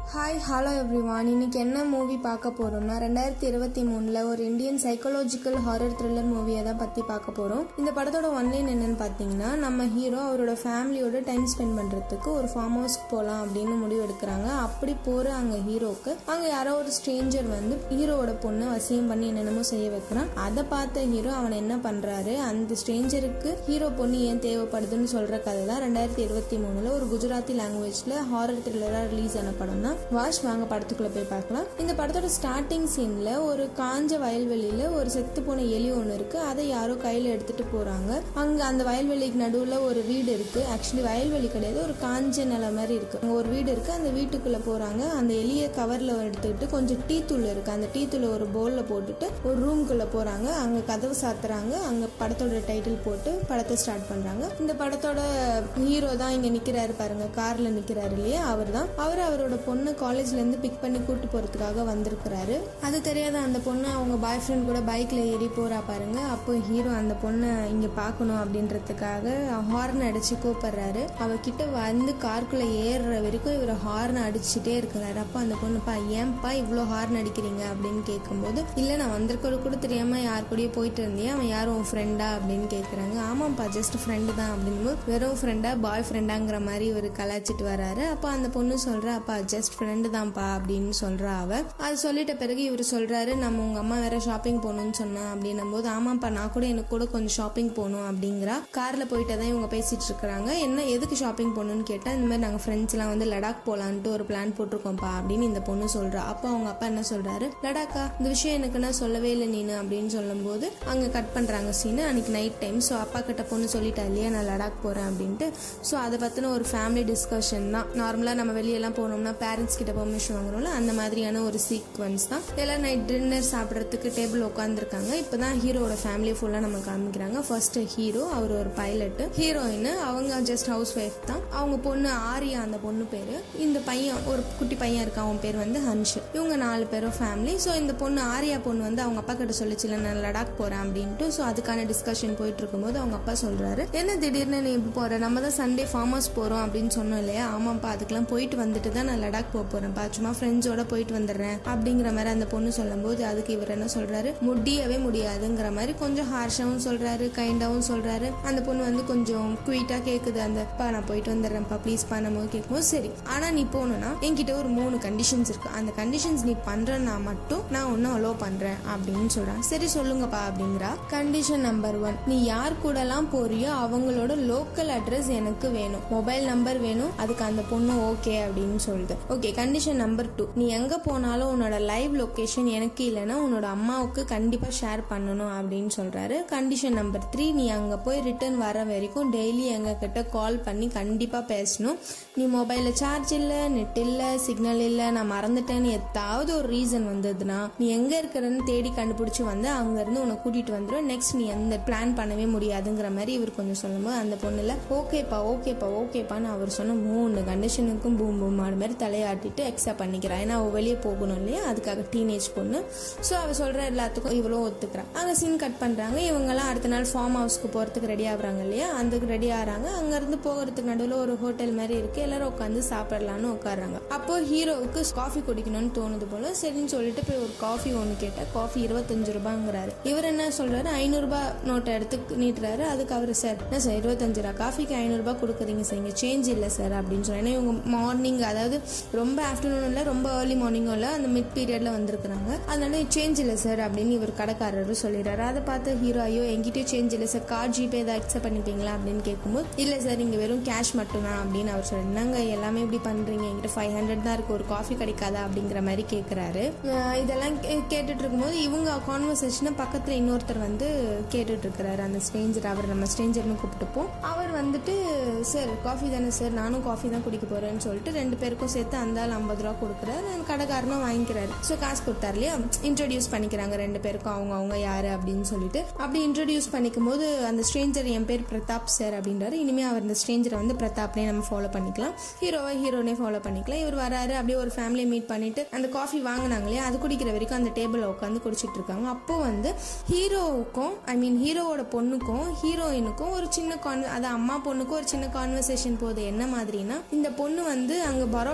Hi hello everyone இன்னைக்கு என்ன movie பார்க்க போறோம்னா ரெண்டாயிரத்தி இருபத்தி மூணுல ஒரு இந்தியன் சைக்காலஜிக்கல் ஹாரர் த்ரில்லர் மூவியை தான் பத்தி பார்க்க போறோம் இந்த படத்தோட ஒன்லைன் என்னன்னு பார்த்தீங்கன்னா நம்ம ஹீரோ அவரோட ஃபேமிலியோட டைம் ஸ்பெண்ட் பண்றதுக்கு ஒரு ஃபார்ம் ஹவுஸ்க்கு போகலாம் அப்படின்னு முடிவு எடுக்கிறாங்க அப்படி போற அங்க ஹீரோக்கு அங்க யாரோ ஒரு ஸ்ட்ரேஞ்சர் வந்து ஹீரோவோட பொண்ணை வசியம் பண்ணி என்னென்னமோ செய்ய வைக்கிறான் அதை பார்த்த ஹீரோ அவன் என்ன பண்றாரு அந்த ஸ்ட்ரேஞ்சருக்கு ஹீரோ பொண்ணு ஏன் தேவைப்படுதுன்னு சொல்ற கதை தான் ரெண்டாயிரத்தி இருபத்தி மூணுல ஒரு குஜராத்தி லாங்குவேஜ்ல ஹாரர் த்ரில்லரா ரிலீஸ் ஆன படம் தான் வாஷ் வாங்க படத்துக்குள்ள போய் பார்க்கலாம் இந்த படத்தோட ஸ்டார்டிங் சீன்ல ஒரு காஞ்ச வயல்வெளியில ஒரு செத்து போன எலி ஒன்று இருக்கு அதை யாரோ கையில எடுத்துட்டு போறாங்க அங்க அந்த வயல்வெளிக்கு நடுவுல ஒரு வீடு இருக்கு ஆக்சுவலி வயல்வெளி கிடையாது ஒரு காஞ்ச நில மாதிரி இருக்கு அங்க ஒரு வீடு இருக்கு அந்த வீட்டுக்குள்ள போறாங்க அந்த எலிய கவர்ல எடுத்துக்கிட்டு கொஞ்சம் டீ தூள் இருக்கு அந்த டீ தூளை ஒரு பவுல்ல போட்டுட்டு ஒரு ரூம்குள்ள போறாங்க அங்க கதவு சாத்துறாங்க அங்க படத்தோட டைட்டில் போட்டு படத்தை ஸ்டார்ட் பண்றாங்க இந்த படத்தோட ஹீரோ தான் இங்க நிக்கிறாரு பாருங்க கார்ல நிக்கிறாரு இல்லையா அவர் தான் அவர் அவரோட பொண்ணு காலேஜ்ல இருந்து பிக் பண்ணி கூட்டு போறதுக்காக வந்திருக்கிறாரு அது தெரியாத அந்த பொண்ணு அவங்க பாய் ஃப்ரெண்ட் கூட பைக்ல ஏறி போறா பாருங்க அப்போ ஹீரோ அந்த பொண்ணை இங்க பார்க்கணும் அப்படின்றதுக்காக ஹார்ன் அடிச்சு கூப்பிடுறாரு அவகிட்ட வந்து காருக்குள்ள ஏறுற வரைக்கும் இவர் ஹார்ன் அடிச்சுட்டே இருக்கிறாரு அப்போ அந்த பொண்ணுப்பா ஏன்பா இவ்வளோ ஹார்ன் அடிக்கிறீங்க அப்படின்னு கேட்கும்போது இல்லை நான் வந்திருக்கிறது கூட தெரியாம யார் கூடயே போயிட்டு இருந்தியா அவன் யாரும் உன் ஃப்ரெண்டா அப்படின்னு கேட்குறாங்க ஆமாப்பா ஜஸ்ட் ஃப்ரெண்டு தான் அப்படிங்கும்போது வெறும் ஃப்ரெண்டா பாய் ஃப்ரெண்டாங்கிற மாதிரி இவர் கலாச்சிட்டு வராரு அப்போ அந்த பொண்ணு சொல்றா அப்பா ஜஸ்ட் ஃப்ரெண்டு தான்ப்பா அப்படின்னு சொல்றா அவ அது சொல்லிட்ட பிறகு இவர் சொல்றாரு நம்ம உங்க அம்மா வேற ஷாப்பிங் போகணும்னு சொன்னா அப்படின்னும் போது ஆமாப்பா நான் கூட எனக்கு கூட கொஞ்சம் ஷாப்பிங் போகணும் அப்படிங்கிறா கார்ல போயிட்டு தான் இவங்க பேசிட்டு இருக்கிறாங்க என்ன எதுக்கு ஷாப்பிங் போகணும்னு கேட்டா இந்த மாதிரி நாங்க ஃப்ரெண்ட்ஸ் எல்லாம் வந்து லடாக் போலான்ட்டு ஒரு பிளான் போட்டிருக்கோம்ப்பா அப்படின்னு இந்த பொண்ணு சொல்றா அப்போ அவங்க அப்பா என்ன சொல்றாரு லடாக்கா இந்த விஷயம் எனக்கு நான் சொல்லவே இல்லை நீனு அப்படின்னு சொல்லும்போது அங்க கட் பண்றாங்க சீனு அன்னைக்கு நைட் டைம் ஸோ அப்பா கிட்ட பொண்ணு சொல்லிட்டா இல்லையா நான் லடாக் போறேன் அப்படின்ட்டு ஸோ அதை பத்தின ஒரு ஃபேமிலி டிஸ்கஷன் தான் நார்மலா நம்ம வெளியெல்லாம் போனோம்னா பேரண்ட்ஸ் கிட்ட பெர்மிஷன் வாங்குறோம்ல அந்த மாதிரியான ஒரு சீக்வன்ஸ் தான் எல்லாம் நைட் டின்னர் சாப்பிட்றதுக்கு டேபிள் உட்காந்துருக்காங்க இப்போதான் ஹீரோட ஃபேமிலியை ஃபுல்லாக நம்ம காமிக்கிறாங்க ஃபர்ஸ்ட் ஹீரோ அவர் ஒரு பைலட் ஹீரோயின் அவங்க ஜஸ்ட் ஹவுஸ் ஒய்ஃப் தான் அவங்க பொண்ணு ஆரியா அந்த பொண்ணு பேரு இந்த பையன் ஒரு குட்டி பையன் இருக்கான் அவன் பேர் வந்து ஹன்ஷ் இவங்க நாலு பேரும் ஃபேமிலி ஸோ இந்த பொண்ணு ஆரியா பொண்ணு வந்து அவங்க அப்பா கிட்ட சொல்லிச்சுல நான் லடாக் போறேன் அப்படின்ட்டு ஸோ அதுக்கான டிஸ்கஷன் போயிட்டு இருக்கும்போது அவங்க அப்பா சொல்றாரு என்ன திடீர்னு நீ இப்படி போற நம்ம தான் சண்டே ஃபார்ம் ஹவுஸ் போறோம் அப்படின்னு சொன்னோம் இல்லையா ஆமாப்பா அதுக்கெல்லாம் போயிட்டு வந்துட்டு தான் நான் லடாக் போக போறேன்ப்பா சும்மா ஃப்ரெண்ட்ஸோட போயிட்டு வந்துடுறேன் அப்படிங்கிற மாதிரி அந்த பொண்ணு சொல்லும்போது அதுக்கு இவர் என்ன சொல்றாரு முடியவே முடியாதுங்கிற மாதிரி கொஞ்சம் ஹார்ஷாவும் சொல்றாரு கைண்டாவும் சொல்றாரு அந்த பொண்ணு வந்து கொஞ்சம் குயிட்டா கேக்குது அந்த பா நான் போயிட்டு வந்துடுறேன்ப்பா ப்ளீஸ் பண்ணும்போது கேட்கும்போது சரி ஆனா நீ போகணும்னா என்கிட்ட ஒரு மூணு கண்டிஷன்ஸ் இருக்கு அந்த கண்டிஷன்ஸ் நீ பண்றனா மட்டும் நான் ஒன்னும் அலோ பண்றேன் அப்படின்னு சொல்றான் சரி சொல்லுங்கப்பா அப்படிங்கிறா கண்டிஷன் நம்பர் ஒன் நீ யார் கூடலாம் போறியோ அவங்களோட லோக்கல் அட்ரஸ் எனக்கு வேணும் மொபைல் நம்பர் வேணும் அதுக்கு அந்த பொண்ணு ஓகே அப்படின்னு சொல்லுது ஓகே கண்டிஷன் நம்பர் டூ நீ எங்க போனாலும் உன்னோட லைவ் லொகேஷன் எனக்கு இல்லைன்னா உன்னோட அம்மாவுக்கு கண்டிப்பா ஷேர் பண்ணணும் அப்படின்னு சொல்றாரு கண்டிஷன் நம்பர் த்ரீ நீ அங்க போய் ரிட்டர்ன் வர வரைக்கும் டெய்லி எங்க கிட்ட கால் பண்ணி கண்டிப்பா பேசணும் நீ மொபைல்ல சார்ஜ் இல்ல நெட் இல்ல சிக்னல் இல்ல நான் மறந்துட்டேன்னு ஏதாவது ஒரு ரீசன் வந்ததுன்னா நீ எங்க இருக்கிறன்னு தேடி கண்டுபிடிச்சு வந்து அங்க இருந்து உன்னை கூட்டிட்டு வந்துடும் நெக்ஸ்ட் நீ எந்த பிளான் பண்ணவே முடியாதுங்கிற மாதிரி இவர் கொஞ்சம் சொல்லும்போது அந்த பொண்ணுல ஓகேப்பா ஓகேப்பா ஓகேப்பான்னு அவர் சொன்ன மூணு கண்டிஷனுக்கும் பூம் பூம் மாடு மாதிரி தலையாட்டிட்டு அக்செப்ட் பண்ணிக்கிறா ஏன்னா அவள் வெளியே போகணும் இல்லையா அதுக்காக டீனேஜ் பொண்ணு ஸோ அவள் சொல்ற எல்லாத்துக்கும் இவ்வளோ ஒத்துக்கிறான் அங்கே சீன் கட் பண்றாங்க இவங்கெல்லாம் அடுத்த நாள் ஃபார்ம் ஹவுஸ்க்கு போறதுக்கு ரெடி ஆகுறாங்க இல்லையா அதுக்கு ரெடி ஆகிறாங்க அங்கேருந்து போகிறதுக்கு நடுவில் ஒரு ஹோட்டல் மாதிரி இருக்கு எல்லாரும் உட்காந்து சாப்பிடலான்னு உட்காடுறாங்க அப்போ ஹீரோவுக்கு காஃபி குடிக்கணும்னு தோணுது போல சரின்னு சொல்லிட்டு போய் ஒரு காஃபி ஒன்று கேட்டால் காஃபி இருபத்தஞ்சு ரூபாங்கிறாரு இவர் என்ன சொல்றாரு ஐநூறுரூபா நோட்டை எடுத்து நீட்டுறாரு அதுக்கு அவர் சார் என்ன சார் இருபத்தஞ்சு ரூபா காஃபிக்கு ஐநூறுரூபா கொடுக்குறீங்க சார் இங்கே சேஞ்ச் இல்லை சார் அப்படின்னு சொல்லி ஏன்னா இவங்க மார்னிங் அதாவது ரொம்ப ஆஃப்டர்நூன் இல்லை ரொம்ப ஏர்லி மார்னிங்கும் இல்லை அந்த மிட் பீரியட்ல வந்திருக்கிறாங்க அதனால சேஞ்ச் இல்லை சார் அப்படின்னு இவர் கடைக்காரர் சொல்லிடுறாரு அதை பார்த்து ஹீரோ ஐயோ எங்கிட்டயும் சேஞ்ச் இல்லை சார் கார்டு ஜிபே ஏதாவது அக்செப்ட் பண்ணிப்பீங்களா அப்படின்னு கேட்கும்போது இல்லை சார் இங்கே வெறும் கேஷ் மட்டும்தான் அப்படின்னு அவர் சொல்லி என்னங்க எல்லாமே இப்படி பண்றீங்க என்கிட்ட ஃபைவ் ஹண்ட்ரட் தான் இருக்கு ஒரு காஃபி கிடைக்காதா அப்படிங்கிற மாதிரி கேட்குறாரு இதெல்லாம் கே- கேட்டுட்டு இருக்கும்போது இவங்க கான்வர்சேஷனை பக்கத்தில் இன்னொருத்தர் வந்து கேட்டுட்டு இருக்கிறாரு அந்த ஸ்ட்ரேஞ்சர் அவர் நம்ம ஸ்ட்ரேஞ்சர்னு கூப்பிட்டுப்போம் அவர் வந்துட்டு சார் காஃபி தானே சார் நானும் காஃபி தான் குடிக்க போறேன்னு சொல்லிட்டு ரெண்டு பேருக்கும் சேர்த்து அந்த ஆள் ஐம்பது ரூபா கொடுக்குறாரு அந்த கடைக்காரனும் வாங்கிக்கிறாரு ஸோ காசு கொடுத்தாரு இல்லையா இன்ட்ரடியூஸ் பண்ணிக்கிறாங்க ரெண்டு பேருக்கும் அவங்க அவங்க யாரு அப்படின்னு சொல்லிட்டு அப்படி இன்ட்ரடியூஸ் பண்ணிக்கும் போது அந்த ஸ்ட்ரேஞ்சர் என் பேர் பிரதாப் சார் அப்படின்றாரு இனிமே அவர் இந்த ஸ்ட்ரேஞ்சரை வந்து பிரதாப்னே நம்ம ஃபாலோ பண்ணிக்கலாம் ஹீரோவை ஹீரோனே ஃபாலோ பண்ணிக்கலாம் இவர் வராரு அப்படியே ஒரு ஃபேமிலியை மீட் பண்ணிட்டு அந்த காஃபி வாங்கினாங்க இல்லையா அது குடிக்கிற வரைக்கும் அந்த டேபிளில் உட்காந்து குடிச்சிட்டு இருக்காங்க அப்போ வந்து ஹீரோவுக்கும் ஐ மீன் ஹீரோவோட பொண்ணுக்கும் ஹீரோயினுக்கும் ஒரு சின்ன கான் அது அம்மா பொண்ணுக்கும் ஒரு சின்ன கான்வர்சேஷன் போகுது என்ன மாதிரினா இந்த பொண்ணு வந்து அங்க பரோட்டா ஏதோ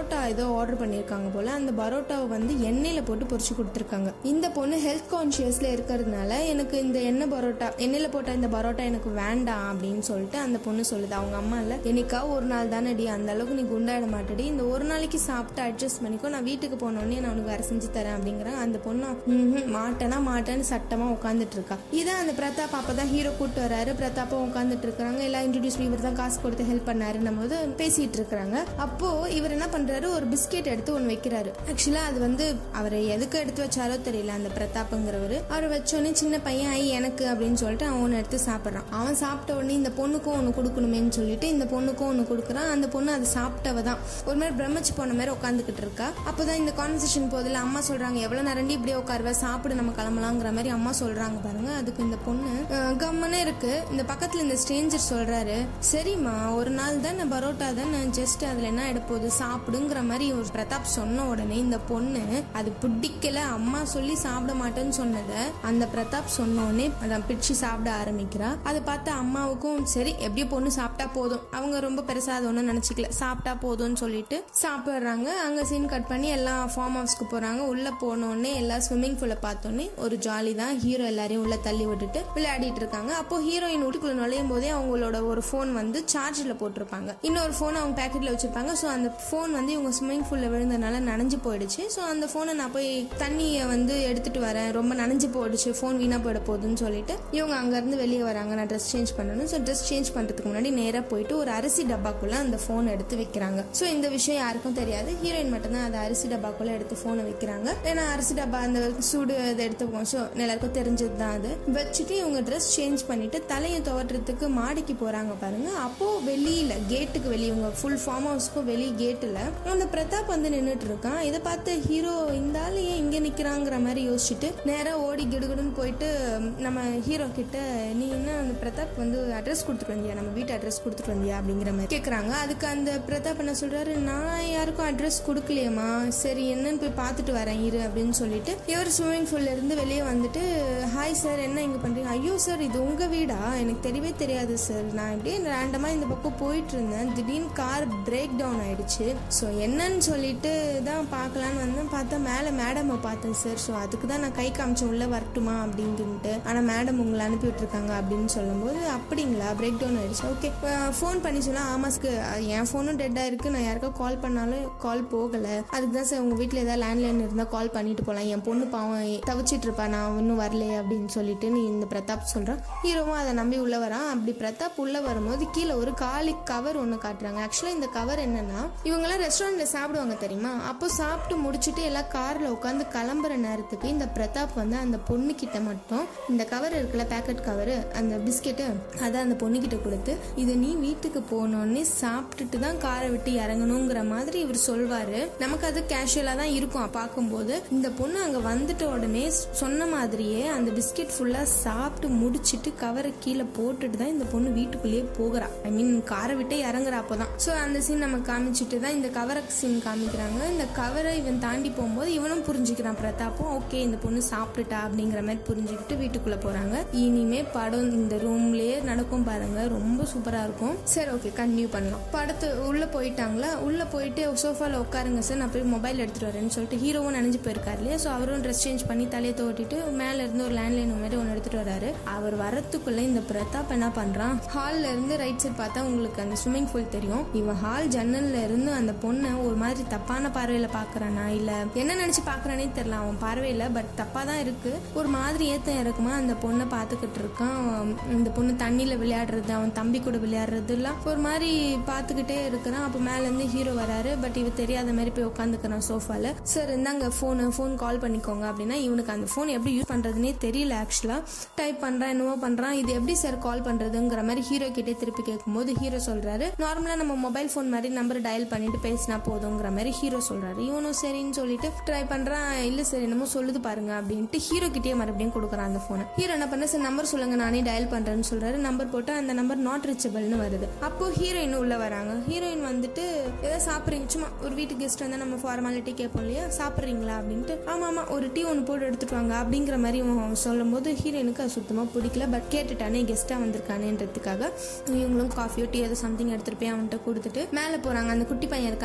ஏதோ ஆர்டர் பண்ணியிருக்காங்க போல அந்த பரோட்டாவை வந்து எண்ணெயில் போட்டு பொரிச்சு கொடுத்துருக்காங்க இந்த பொண்ணு ஹெல்த் கான்ஷியஸில் இருக்கிறதுனால எனக்கு இந்த எண்ணெய் பரோட்டா எண்ணெயில் போட்ட இந்த பரோட்டா எனக்கு வேண்டாம் அப்படின்னு சொல்லிட்டு அந்த பொண்ணு சொல்லுது அவங்க அம்மா இல்லை என்னைக்கா ஒரு நாள் தானடி அந்த அளவுக்கு நீ குண்டாயிட மாட்டடி இந்த ஒரு நாளைக்கு சாப்பிட்டு அட்ஜஸ்ட் பண்ணிக்கோ நான் வீட்டுக்கு போனோடனே நான் உனக்கு வேற செஞ்சு தரேன் அப்படிங்கிறேன் அந்த பொண்ணு "ம்ஹும், மாட்டேனா மாட்டேன்னு சட்டமா உட்காந்துட்டு இருக்கா இதான் அந்த பிரதாப் அப்பதான் ஹீரோ கூட்டு வராரு பிரதாப்பும் உட்காந்துட்டு இருக்காங்க எல்லாம் இன்ட்ரடியூஸ் இவர் தான் காசு கொடுத்து ஹெல்ப் பண்ணாருன்னும் போது பேசிட்டு இருக்காங்க அப்போ இவர் என்ன பண்றாரு ஒரு பிஸ்கெட் எடுத்து ஒன்று வைக்கிறாரு ஆக்சுவலா அது வந்து அவர் எதுக்கு எடுத்து வச்சாரோ தெரியல அந்த பிரதாப்புங்கிறவர் அவர் வச்சோடனே சின்ன பையன் ஐ எனக்கு அப்படின்னு சொல்லிட்டு அவன் ஒன்று எடுத்து சாப்பிட்றான் அவன் சாப்பிட்ட உடனே இந்த பொண்ணுக்கும் ஒன்று கொடுக்கணுமேன்னு சொல்லிட்டு இந்த பொண்ணுக்கும் ஒன்று கொடுக்குறான் அந்த பொண்ணு அது சாப்பிட்டவ தான் ஒரு மாதிரி பிரமிச்சு போன மாதிரி உட்காந்துக்கிட்டு இருக்கா அப்போதான் இந்த கான்வர்சேஷன் போதில் அம்மா சொல்றாங்க எவ்வளோ நேரண்டி இப்படியே உட்காருவ சாப்பிடு நம்ம கிளம்பலாங்கிற மாதிரி அம்மா சொல்றாங்க பாருங்க அதுக்கு இந்த பொண்ணு அஹ், கம்முன்னு இருக்கு இந்த பக்கத்துல இந்த ஸ்ட்ரேஞ்சர் சொல்றாரு சரிம்மா ஒரு நாள் தான் நான் பரோட்டா தான் நான் ஜஸ்ட் அதுல என்ன எடுப்போகுது சாப்பிடுங்கிற மாதிரி ஒரு பிரதாப் சொன்ன உடனே இந்த பொண்ணு அது பிடிக்கல அம்மா சொல்லி சாப்பிட மாட்டேன்னு சொன்னதை அந்த பிரதாப் சொன்ன உடனே அதான் பிடிச்சு சாப்பிட ஆரம்பிக்கிறா அதை பார்த்து அம்மாவுக்கும் சரி எப்படியோ பொண்ணு சாப்பிட்டா போதும் அவங்க ரொம்ப பெருசா அது ஒன்றும் நினைச்சுக்கல சாப்பிட்டா போதும்னு சொல்லிட்டு சாப்பிட்றாங்க அங்க சீன் கட் பண்ணி எல்லாம் ஃபார்ம் ஹவுஸ்க்கு போறாங்க உள்ள போனோடனே எல்லாம் ஸ்விம்மிங் பூலை பார்த்தோன்னே ஒரு ஜாலி தான் ஹீரோ எல்லாரையும் உள்ள தள்ளி விட்டுட்டு விளையாடிட்டு இருக்காங்க அப்போ ஹீரோயின் வீட்டுக்குள்ள நுழையும் போதே அவங்களோட ஒரு ஃபோன் வந்து சார்ஜில் போட்டிருப்பாங்க இன்னொரு ஃபோன் அவங்க பேக்கெட்ல வச்சிருப்பாங்க ஸோ அந்த ஃபோன் வந்து இவங்க ஸ்விம்மிங் பூல்ல விழுந்ததுனால நனைஞ்சு போயிடுச்சு ஸோ அந்த ஃபோனை நான் போய் தண்ணியை வந்து எடுத்துட்டு வரேன் ரொம்ப நனைஞ்சு போயிடுச்சு ஃபோன் வீணா போயிட போகுதுன்னு சொல்லிட்டு இவங்க அங்கேருந்து வெளியே வராங்க நான் ட்ரெஸ் சேஞ்ச் பண்ணணும் ஸோ ட்ரெஸ் சேஞ்ச் பண்ணுறதுக்கு முன்னாடி நேராக போயிட்டு ஒரு அரிசி டப்பாக்குள்ள அந்த ஃபோன் எடுத்து வைக்கிறாங்க ஸோ இந்த விஷயம் யாருக்கும் தெரியாது ஹீரோயின் மட்டும்தான் அந்த அரிசி டப்பாக்குள்ள எடுத்து ஃபோனை வைக்கிறாங்க ஏன்னா அரிசி டப்பா அந்த சூடு அதை எடுத்துப்போம் ஸோ எல்லாருக்கும் தெரிஞ்சது தான் அது வச்சுட்டு இவங்க ட்ரெஸ் சேஞ்ச் பண்ணிட்டு தலையை துவட்டுறதுக்கு மாடிக்கு போறாங்க பாருங்க அப்போ வெளியில கேட்டுக்கு வெளியே இவங்க ஃபுல் ஃபார்ம் ஹவுஸ்க்கும் வெளியே கேட்டில் அந்த பிரதாப் வந்து நின்றுட்டு இருக்கான் இதை பார்த்து ஹீரோ இந்த ஆளு ஏன் இங்க நிக்கிறாங்கிற மாதிரி யோசிச்சுட்டு நேரா ஓடி கிடுகிடுன்னு போயிட்டு நம்ம ஹீரோ கிட்ட நீ என்ன அந்த பிரதாப் வந்து அட்ரஸ் கொடுத்துட்டு வந்தியா நம்ம வீட்டு அட்ரஸ் கொடுத்துட்டு வந்தியா அப்படிங்கிற மாதிரி கேட்குறாங்க அதுக்கு அந்த பிரதாப் என்ன சொல்றாரு நான் யாருக்கும் அட்ரஸ் கொடுக்கலையேம்மா சரி என்னன்னு போய் பார்த்துட்டு வரேன் இரு அப்படின்னு சொல்லிட்டு இவர் ஸ்விம்மிங் பூல்ல இருந்து வெளியே வந்துட்டு ஹாய் சார் என்ன இங்க பண்றீங்க ஐயோ சார் இது உங்க வீடா எனக்கு தெரியவே தெரியாது சார் நான் இப்படியே ரேண்டமா இந்த பக்கம் போயிட்டு இருந்தேன் திடீர்னு கார் பிரேக் டவுன் ஆயிடுச்சு ஸோ என்னன்னு சொல்லிட்டு தான் பார்க்கலான்னு வந்தேன் பார்த்தா மேலே மேடமை பார்த்தேன் சார் ஸோ அதுக்கு தான் நான் கை காமிச்சேன் உள்ள வரட்டுமா அப்படின்ட்டு ஆனால் மேடம் உங்களை அனுப்பி விட்டுருக்காங்க அப்படின்னு சொல்லும்போது அப்படிங்களா பிரேக் டவுன் ஆயிடுச்சு ஓகே ஃபோன் பண்ணி சொன்னா ஆமாஸ்க்கு என் ஃபோனும் டெட்டாக இருக்கு நான் யாருக்கா கால் பண்ணாலும் கால் போகலை அதுக்கு தான் சார் உங்கள் வீட்டில் ஏதாவது லேண்ட்லைன் இருந்தால் கால் பண்ணிட்டு போகலாம் என் பொண்ணு பாவம் தவிச்சிட்டு இருப்பா நான் இன்னும் வரலையே அப்படின்னு சொல்லிட்டு நீ இந்த பிரதாப் சொல்கிறான் ஹீரோவும் அதை நம்பி உள்ள வரான் அப்படி பிரதாப் உள்ள வரும்போது கீழே ஒரு காலி கவர் ஒன்று காட்டுறாங்க ஆக்சுவலாக இந்த கவர் என்னன்னா இவங்கெல்லாம் ரெஸ்டாரண்ட்ல சாப்பிடுவாங்க தெரியுமா அப்போ சாப்பிட்டு முடிச்சுட்டு எல்லாம் கார்ல உட்காந்து கிளம்புற நேரத்துக்கு இந்த பிரதாப் வந்து அந்த பொண்ணு கிட்ட மட்டும் இந்த கவர் இருக்குல்ல பேக்கெட் கவர் அந்த பிஸ்கெட்டு அதை அந்த பொண்ணு கிட்ட கொடுத்து இது நீ வீட்டுக்கு போனோடனே சாப்பிட்டுட்டு தான் காரை விட்டு இறங்கணுங்கிற மாதிரி இவர் சொல்வாரு நமக்கு அது கேஷுவலா தான் இருக்கும் பார்க்கும்போது இந்த பொண்ணு அங்க வந்துட்ட உடனே சொன்ன மாதிரியே அந்த பிஸ்கெட் ஃபுல்லா சாப்பிட்டு முடிச்சிட்டு கவரை கீழே போட்டுட்டு தான் இந்த பொண்ணு வீட்டுக்குள்ளேயே போகிறா ஐ மீன் காரை விட்டே இறங்குறா அப்போதான் ஸோ அந்த சீன் நம்ம காமிச்சிட்டு தான் இந்த கவரை சீன் காமிக்கிறாங்க இந்த கவரை இவன் தாண்டி போகும்போது இவனும் புரிஞ்சுக்கிறான் பிரதாப்பும் ஓகே இந்த பொண்ணு சாப்பிட்டுட்டா அப்படிங்கிற மாதிரி புரிஞ்சுக்கிட்டு வீட்டுக்குள்ள போறாங்க இனிமே படம் இந்த ரூம்லயே நடக்கும் பாருங்க ரொம்ப சூப்பரா இருக்கும் சரி ஓகே கண்டினியூ பண்ணலாம் படத்து உள்ள போயிட்டாங்களா உள்ள போயிட்டு சோஃபால உட்காருங்க சார் நான் போய் மொபைல் எடுத்துட்டு வரேன்னு சொல்லிட்டு ஹீரோவும் நினைஞ்சு போயிருக்காரு இல்லையா ஸோ அவரும் ட்ரெஸ் சேஞ்ச் பண்ணி தலையை தோட்டிட்டு மேல இருந்து ஒரு லேண்ட்லைன் மாதிரி ஒன்று எடுத்துட்டு வராரு அவர் வரத்துக்குள்ள இந்த பிரதாப் என்ன பண்றான் ஹால்ல இருந்து ரைட் சைட் பார்த்தா உங்களுக்கு அந்த ஸ்விம்மிங் பூல் தெரியும் இவன் ஹால் ஜன்னல்ல இருந்து அந்த பொண்ணை ஒரு மாதிரி தப்பான பார்வையில பாக்குறானா இல்ல என்ன நினைச்சு பாக்குறானே தெரியல அவன் பார்வையில பட் தப்பா தான் இருக்கு ஒரு மாதிரி ஏத்தம் இறக்குமா அந்த பொண்ணை பார்த்துக்கிட்டு இருக்கான் இந்த பொண்ணு தண்ணியில விளையாடுறது அவன் தம்பி கூட விளையாடுறது எல்லாம் ஒரு மாதிரி பார்த்துக்கிட்டே இருக்கிறான் அப்போ மேல இருந்து ஹீரோ வராரு பட் இவ தெரியாத மாதிரி போய் உட்காந்துக்கிறான் சோஃபால சார் இந்தாங்க ஃபோனு ஃபோன் கால் பண்ணிக்கோங்க அப்படின்னா இவனுக்கு அந்த ஃபோன் எப்படி யூஸ் பண்றதுனே தெரியல ஆக்சுவலா டைப் பண்றான் என்னவோ பண்றான் இது எப்படி சார் கால் பண்றதுங்கிற மாதிரி ஹீரோ கிட்டே திருப்பி கேட்கும்போது ஹீரோ சொல்றாரு நார்மலா நம்ம மொபைல் ஃபோன் மாதிரி நம்பர் டயல் பண்ணிட்டு பேசினா போதுங்கிற மாதிரி ஹீரோ சொல்றாரு இவனும் சரின்னு சொல்லிட்டு ட்ரை பண்றான் இல்ல சார் என்னமோ சொல்லுது பாருங்க அப்படின்ட்டு ஹீரோ கிட்டே மறுபடியும் கொடுக்குறான் அந்த ஃபோனை ஹீரோ என்ன பண்ண சார் நம்பர் சொல்லுங்க நானே டயல் பண்றேன்னு சொல்றாரு நம்பர் போட்டு அந்த நம்பர் நாட் ரீச்சபிள்னு வருது அப்போ ஹீரோயின் உள்ள வராங்க ஹீரோயின் வந்துட்டு ஏதாவது சாப்பிட்றீங்க சும்மா ஒரு வீட்டு கெஸ்ட் வந்தா நம்ம ஃபார்மாலிட்டி கேட்போம் இல்லையா சாப்பிட்றீங்களா அப்படின்ட்டு ஆமா ஆமா ஒரு டீ ஒன்று போட்டு எடுத்துட்டு வாங்க அப்படிங்கிற மாதிரி இவன் சொல்லும்போது ஹீரோயினுக்கு அது சுத்தமா பிடிக்கல பட் கேட்டுட்டானே கெஸ்டா வந்திருக்கானேன்றதுக்காக இவங்களும் காஃபியோ டீ ஏதோ சம்திங் எடுத்துட்டு போய் அவன்கிட்ட கொடுத்துட்டு மேலே போறாங்க அந்த குட்டி பையன் இருக்கால அன்ஷ்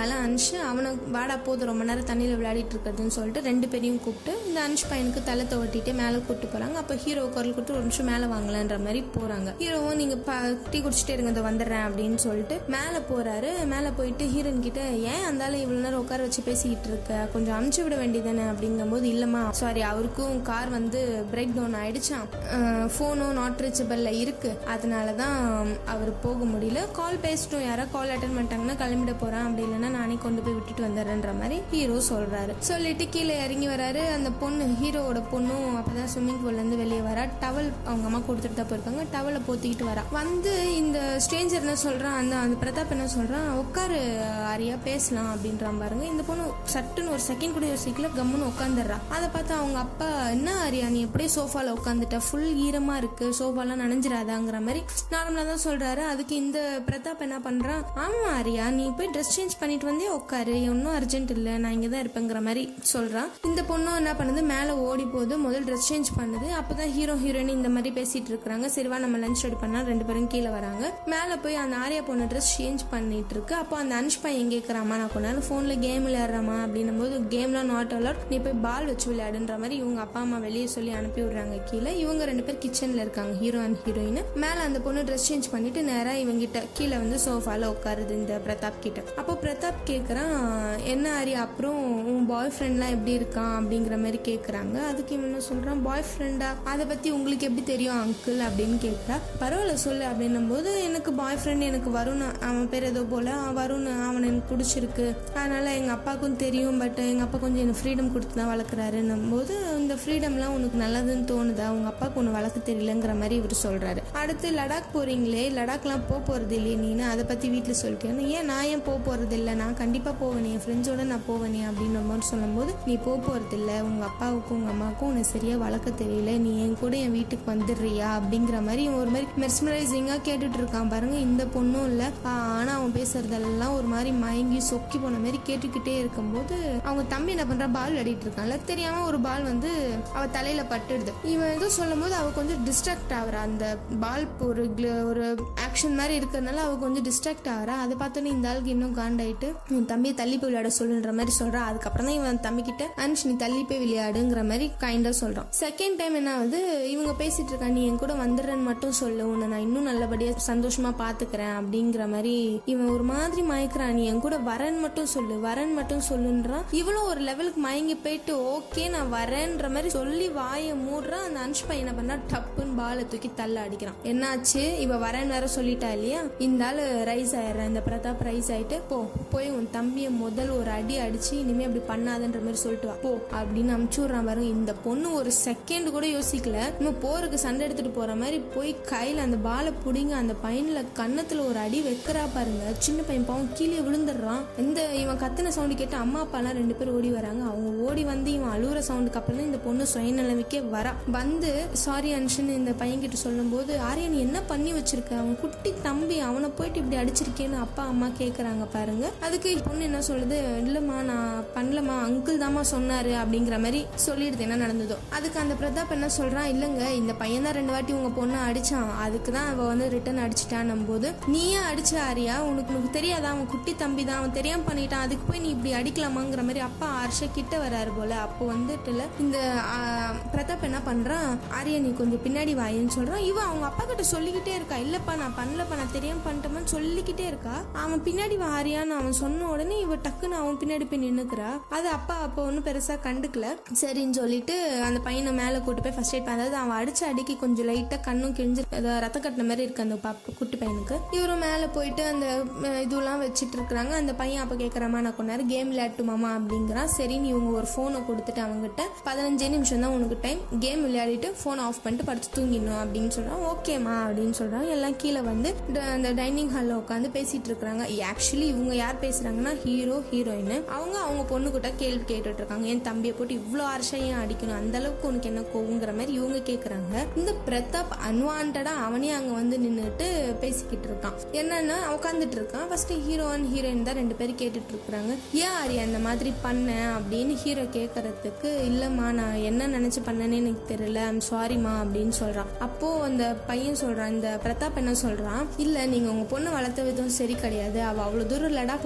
அனுஷ் அவனை வாடா போதும் ரொம்ப நேரம் தண்ணியில் விளையாடிட்டு இருக்கிறதுன்னு சொல்லிட்டு ரெண்டு பேரையும் கூப்பிட்டு இந்த அனுஷ் பையனுக்கு தலை துவட்டிட்டு மேலே கூப்பிட்டு போகிறாங்க அப்போ ஹீரோ குரல் கொடுத்து ஒரு நிமிஷம் மேலே வாங்கலான்ற மாதிரி போகிறாங்க ஹீரோவும் நீங்கள் ப டீ குடிச்சிட்டே இருங்க இதை வந்துடுறேன் அப்படின்னு சொல்லிட்டு மேலே போகிறாரு மேலே போயிட்டு ஹீரோயின் கிட்ட ஏன் அந்தாலும் இவ்வளோ நேரம் உட்கார வச்சு பேசிக்கிட்டு இருக்க கொஞ்சம் அமுச்சு விட வேண்டியதானே அப்படிங்கும்போது இல்லைம்மா சாரி அவருக்கும் கார் வந்து பிரேக் டவுன் ஆயிடுச்சான் ஃபோனும் நாட் ரீச்சபிளில் இருக்கு அதனால தான் அவர் போக முடியல கால் பேசிட்டோம் யாராவது கால் அட்டன் பண்ணிட்டாங்கன்னா கிளம்பிட போகிறேன் அப்படி இல்லைன்னா நானே கொண்டு போய் விட்டுட்டு வந்துடுறேன்ற மாதிரி ஹீரோ சொல்கிறாரு சொல்லிட்டு கீழே இறங்கி வராரு அந்த பொண்ணு ஹீரோவோட பொண்ணும் அப்பதான் ஸ்விம்மிங் பூல்லேருந்து வெளியே வரா டவல் அவங்க அம்மா கொடுத்துட்டு தான் போயிருக்காங்க டவலை போத்திக்கிட்டு வரா வந்து இந்த ஸ்ட்ரேஞ்சர் என்ன சொல்கிறான் அந்த அந்த பிரதாப் என்ன சொல்கிறான் உட்காரு ஆரியா பேசலாம் அப்படின்றான் பாருங்க இந்த பொண்ணு சட்டுன்னு ஒரு செகண்ட் கூட யோசிக்கல கம்முன்னு உட்காந்துடுறா அதை பார்த்து அவங்க அப்பா என்ன ஆரியா நீ எப்படியே சோஃபால உட்காந்துட்ட ஃபுல் ஈரமா இருக்கு சோஃபாலாம் நனைஞ்சிராதாங்கிற மாதிரி நார்மலா தான் சொல்றாரு அதுக்கு இந்த பிரதாப் என்ன பண்றான் ஆமா ஆரியா நீ போய் ட்ரெஸ் சேஞ்ச் பண்ணிட்டு வந்தே உட்காரு ஒன்றும் அர்ஜென்ட் இல்லை நான் இங்கே தான் இருப்பேங்கிற மாதிரி சொல்றான் இந்த பொண்ணும் என்ன பண்ணுது மேலே ஓடி போகுது முதல் ட்ரெஸ் சேஞ்ச் பண்ணுது அப்பதான் ஹீரோ ஹீரோயின் இந்த மாதிரி பேசிட்டு இருக்காங்க சரிவா நம்ம லஞ்ச் ரெடி பண்ணா ரெண்டு பேரும் கீழே வராங்க மேலே போய் அந்த ஆரியா பொண்ணு ட்ரெஸ் சேஞ்ச் பண்ணிட்டு இருக்கு அப்போ அந்த அனுஷ் பையன் கேட்குறாமா நான் கொஞ்ச நேரம் ஃபோனில் கேம் விளையாடுறாமா அப்படின்னும் போது கேம்லாம் நாட் அலவுட் நீ போய் பால் வச்சு விளையாடுன்ற மாதிரி இவங்க அப்பா அம்மா வெளியே சொல்லி அனுப்பி விடுறாங்க கீழே இவங்க ரெண்டு பேர் கிச்சனில் இருக்காங்க ஹீரோ அண்ட் ஹீரோயின் மேலே அந்த பொண்ணு ட்ரெஸ் சேஞ்ச் பண்ணிட்டு நேராக இவங்கிட்ட கீழே வந்து சோஃபால உட்காருது இந்த பிரதாப் கிட்ட அப்போ பிரதாப் கேட்குறான் என்ன ஆரியா அப்புறம் உன் பாய் ஃப்ரெண்ட்லாம் எப்படி இருக்கான் அப்படிங்கிற மாதிரி கேட்குறாங்க அதுக்கு இவன் என்ன சொல்கிறான் பாய் ஃப்ரெண்டா அதை பற்றி உங்களுக்கு எப்படி தெரியும் அங்கிள் அப்படின்னு கேட்குறா பரவாயில்ல சொல்லு அப்படின்னும் போது எனக்கு பாய் ஃப்ரெண்ட் எனக்கு வருண் அவன் பேர் ஏதோ போல அவன் வருண் அவனை எனக்கு பிடிச்சிருக்கு அதனால எங்கள் அப்பாவுக்கும் தெரியும் பட் எங்கள் அப்பா கொஞ்சம் எனக்கு ஃப்ரீடம் கொடுத்து தான் வளர்க்குறாருன்னும் போது இந்த ஃப்ரீடம்லாம் உனக்கு நல்லதுன்னு தோணுதா உங்கள் அப்பாவுக்கு ஒன்று வளர்க்க தெரியலங்கிற மாதிரி இவர் சொல்கிறாரு அடுத்து லடாக் போகிறீங்களே லடாக்லாம் போக போகிறது இல்லையே நீனு அதை பற்றி வீட்டில் சொல்லிட்டேன் ஏன் நான் ஏன் போக போகிறது இல்லை நான் கண்டிப்பாக போவேனே என் ஃப்ரெண்ட்ஸோட நான் போவேனே அப்படின்ற மாதிரி சொல்லும்போது நீ போக போகிறது இல்லை உங்கள் அப்பாவுக்கும் உங்கள் அம்மாவுக்கும் உன்னை சரியாக வளர்க்க தெரியல நீ என் கூட என் வீட்டுக்கு வந்துடுறியா அப்படிங்கிற மாதிரி இவன் ஒரு மாதிரி மெர்ஸ்மரைசிங்காக கேட்டுட்டு இருக்கான் பாருங்க இந்த பொண்ணும் இல்லை ஆனால் அவன் பேசுறதெல்லாம் ஒரு மாதிரி மயங்கி சொக்கி போன மாதிரி கேட்டுக்கிட்டே இருக்கும்போது அவங்க தம்பி என்ன பண்றா பால் விளையாடிட்டு இருக்கான்ல தெரியாம ஒரு பால் வந்து அவ தலையில பட்டுடுது இவன் ஏதோ சொல்லும் போது அவ கொஞ்சம் டிஸ்ட்ராக்ட் ஆகுறா அந்த பால் ஒரு gl- ஒரு ஆக்ஷன் மாதிரி இருக்கிறதுனால அவ கொஞ்சம் டிஸ்ட்ராக்ட் ஆகுறா அதை பார்த்தோன்னே இந்த ஆளுக்கு இன்னும் காண்டாயிட்டு உன் தம்பியை தள்ளி போய் விளையாட சொல்லுன்ற மாதிரி சொல்றா அதுக்கப்புறம் தான் இவன் தம்பி கிட்ட அனுஷ் நீ தள்ளி போய் விளையாடுங்கிற மாதிரி கைண்டா சொல்றான் செகண்ட் டைம் என்ன ஆகுது இவங்க பேசிட்டு இருக்கா நீ என் கூட வந்துடுறேன்னு மட்டும் சொல்லு உன்னை நான் இன்னும் நல்லபடியா சந்தோஷமா பாத்துக்கிறேன் அப்படிங்கிற மாதிரி இவன் ஒரு மாதிரி மயக்கிறான் நீ என் கூட வரேன்னு மட்டும் சொல்லு வரேன்னு மட்டும் சொல்லுன்றான் இவளும் ஒரு லெவலுக்கு மயங்கி போயிட்டு ஓகே நான் வரேன்ற மாதிரி சொல்லி வாயை மூடுறான் அந்த அனுஷ் பையன் என்ன பண்ணா டப்புன்னு பாலை தூக்கி தள்ள அடிக்கிறான் என்னாச்சு இவ வரேன்னு வேற சொல்லிட்டா இல்லையா இந்த ஆளு ரைஸ் ஆயிடுறான் இந்த பிரதாப் ரைஸ் ஆயிட்டு போ போய் உன் தம்பியை முதல் ஒரு அடி அடிச்சு இனிமே அப்படி பண்ணாதன்ற மாதிரி சொல்லிட்டு வா போ அப்படின்னு அமுச்சு விடுறான் பாருங்க இந்த பொண்ணு ஒரு செகண்ட் கூட யோசிக்கல நம்ம போறதுக்கு சண்டை எடுத்துட்டு போற மாதிரி போய் கையில அந்த பாலை புடிங்க அந்த பையன்ல கன்னத்துல ஒரு அடி வைக்கிறா பாருங்க சின்ன பையன் பாவம் கீழே விழுந்துடுறான் இந்த இவன் கத்துன சவுண்டு கேட்டு அம்மா அப்பாலாம் ரெண்டு பேரும் ஓடி வராங்க அவங்க ஓடி வந்து இவன் அழுகுற சவுண்டுக்கு அப்புறம் தான் இந்த பொண்ணு சுயநிலைமைக்கே வரா வந்து சாரி அன்ஷன் இந்த பையன் கிட்ட சொல்லும்போது ஆரியா நீ என்ன பண்ணி வச்சிருக்க அவன் குட்டி தம்பி அவனை போயிட்டு இப்படி அடிச்சிருக்கேன்னு அப்பா அம்மா கேக்குறாங்க பாருங்க அதுக்கு பொண்ணு என்ன சொல்லுது இல்லம்மா நான் பண்ணலம்மா அங்கிள் தாம்மா சொன்னாரு அப்படிங்கிற மாதிரி சொல்லிடுது என்ன நடந்ததோ அதுக்கு அந்த பிரதாப் என்ன சொல்றான் இல்லங்க இந்த பையன் தான் ரெண்டு வாட்டி உங்க பொண்ணை அடிச்சான் அதுக்கு தான் அவ வந்து ரிட்டர்ன் அடிச்சிட்டான் போது நீயே அடிச்ச ஆரியா உனக்கு உனக்கு தெரியாதா அவன் குட்டி தம்பி தான் அவன் தெரியாம பண்ணிட்டான் அதுக்கு போய் நீ இப்படி அடிக்கலாமாங்கிற மாதிரி அப்பா ஹர்ஷ கிட்ட வராரு போல அப்போ வந்துட்டுல இந்த ஆ, பிரதாப் என்ன பண்றான் ஆரியா நீ கொஞ்சம் பின்னாடி வாயேன்னு சொல்றான் இவன் அவங்க அப்பா கிட்ட சொல்லிக்கிட்டே இருக்கா இல்லப்பா நான் பண்ணலப்பா நான் தெரியாம பண்ணிட்டேன்னு சொல்லிக்கிட்டே இருக்கா அவன் பின்னாடி வா ஆரியான்னு அவன் சொன்ன உடனே இவ டக்குன்னு அவன் பின்னாடி போய் நின்னுக்கிறா அது அப்பா அப்போ ஒன்றும் பெருசா கண்டுக்கல சரின்னு சொல்லிட்டு அந்த பையனை மேலே கூட்டு போய் ஃபர்ஸ்ட் எய்ட் அதாவது அவன் அடிச்ச அடிக்கு கொஞ்சம் லைட்டா கண்ணும் கிழிஞ்சு அதாவது ரத்த கட்டின மாதிரி இருக்கு அந்த பாப்பா குட்டி பையனுக்கு இவரும் மேலே போயிட்டு அந்த அஹ், இதுவெல்லாம் வச்சுட்டு இருக்கிறாங்க அந்த பையன் அப்போ கேட்குறாமா நான் கொஞ்ச நேரம் கேம் விளையாட்டுமாமா அப்படிங்கிறான் சரின்னு இவங்க ஒரு ஃபோனை கொடுத்துட்டு அவங்ககிட்ட பதினஞ்சே நிமிஷம் தான் உனக்கு டைம் கேம் விளையாடிட்டு ஃபோன் ஆஃப் பண்ணிட்டு படுத்து தூங்கிடணும் அப்படின்னு சொல்றான் ஓகேம்மா அப்படின்னு சொல்றாங்க எல்லாம் கீழே வந்து ட- அந்த டைனிங் ஹாலில் உட்காந்து பேசிட்டு இருக்கிறாங்க ஆக்சுவலி இவங்க யார் பேசுறாங்கன்னா ஹீரோ ஹீரோயின் அவங்க அவங்க பொண்ணு கிட்ட கேள்வி கேட்டுட்டு இருக்காங்க என் தம்பியை போட்டு இவ்வளோ அரசா ஏன் அடிக்கணும் அந்த அளவுக்கு உனக்கு என்ன கோவுங்கிற மாதிரி இவங்க கேட்குறாங்க இந்த பிரதாப் அன்வான்டா அவனே அங்கே வந்து நின்றுட்டு பேசிக்கிட்டு இருக்கான் என்னன்னா உட்காந்துட்டு இருக்கான் ஃபர்ஸ்ட் ஹீரோ அண்ட் ஹீரோயின் தான் ரெண்டு பேரும் கேட்டுட்டு இருக்கிறாங்க ஏன் ஆரியா அந்த மாதிரி பண்ணேன் அப்படின்னு ஹீரோ கேட்கறதுக்கு இல்லம்மா நான் என்ன நினைச்சு பண்ணேன்னு எனக்கு தெரியல ஐம் சாரிம்மா அப்படின்னு சொல்றான் அப்போ அந்த பையன் சொல்றான் இந்த பிரதாப் என்ன சொல்றான் இல்ல நீங்க உங்க பொண்ணு வளர்த்த விதம் சரி கிடையாது அவ அவ்வளவு தூரம் லடாக் போறேன்னு சொன்னா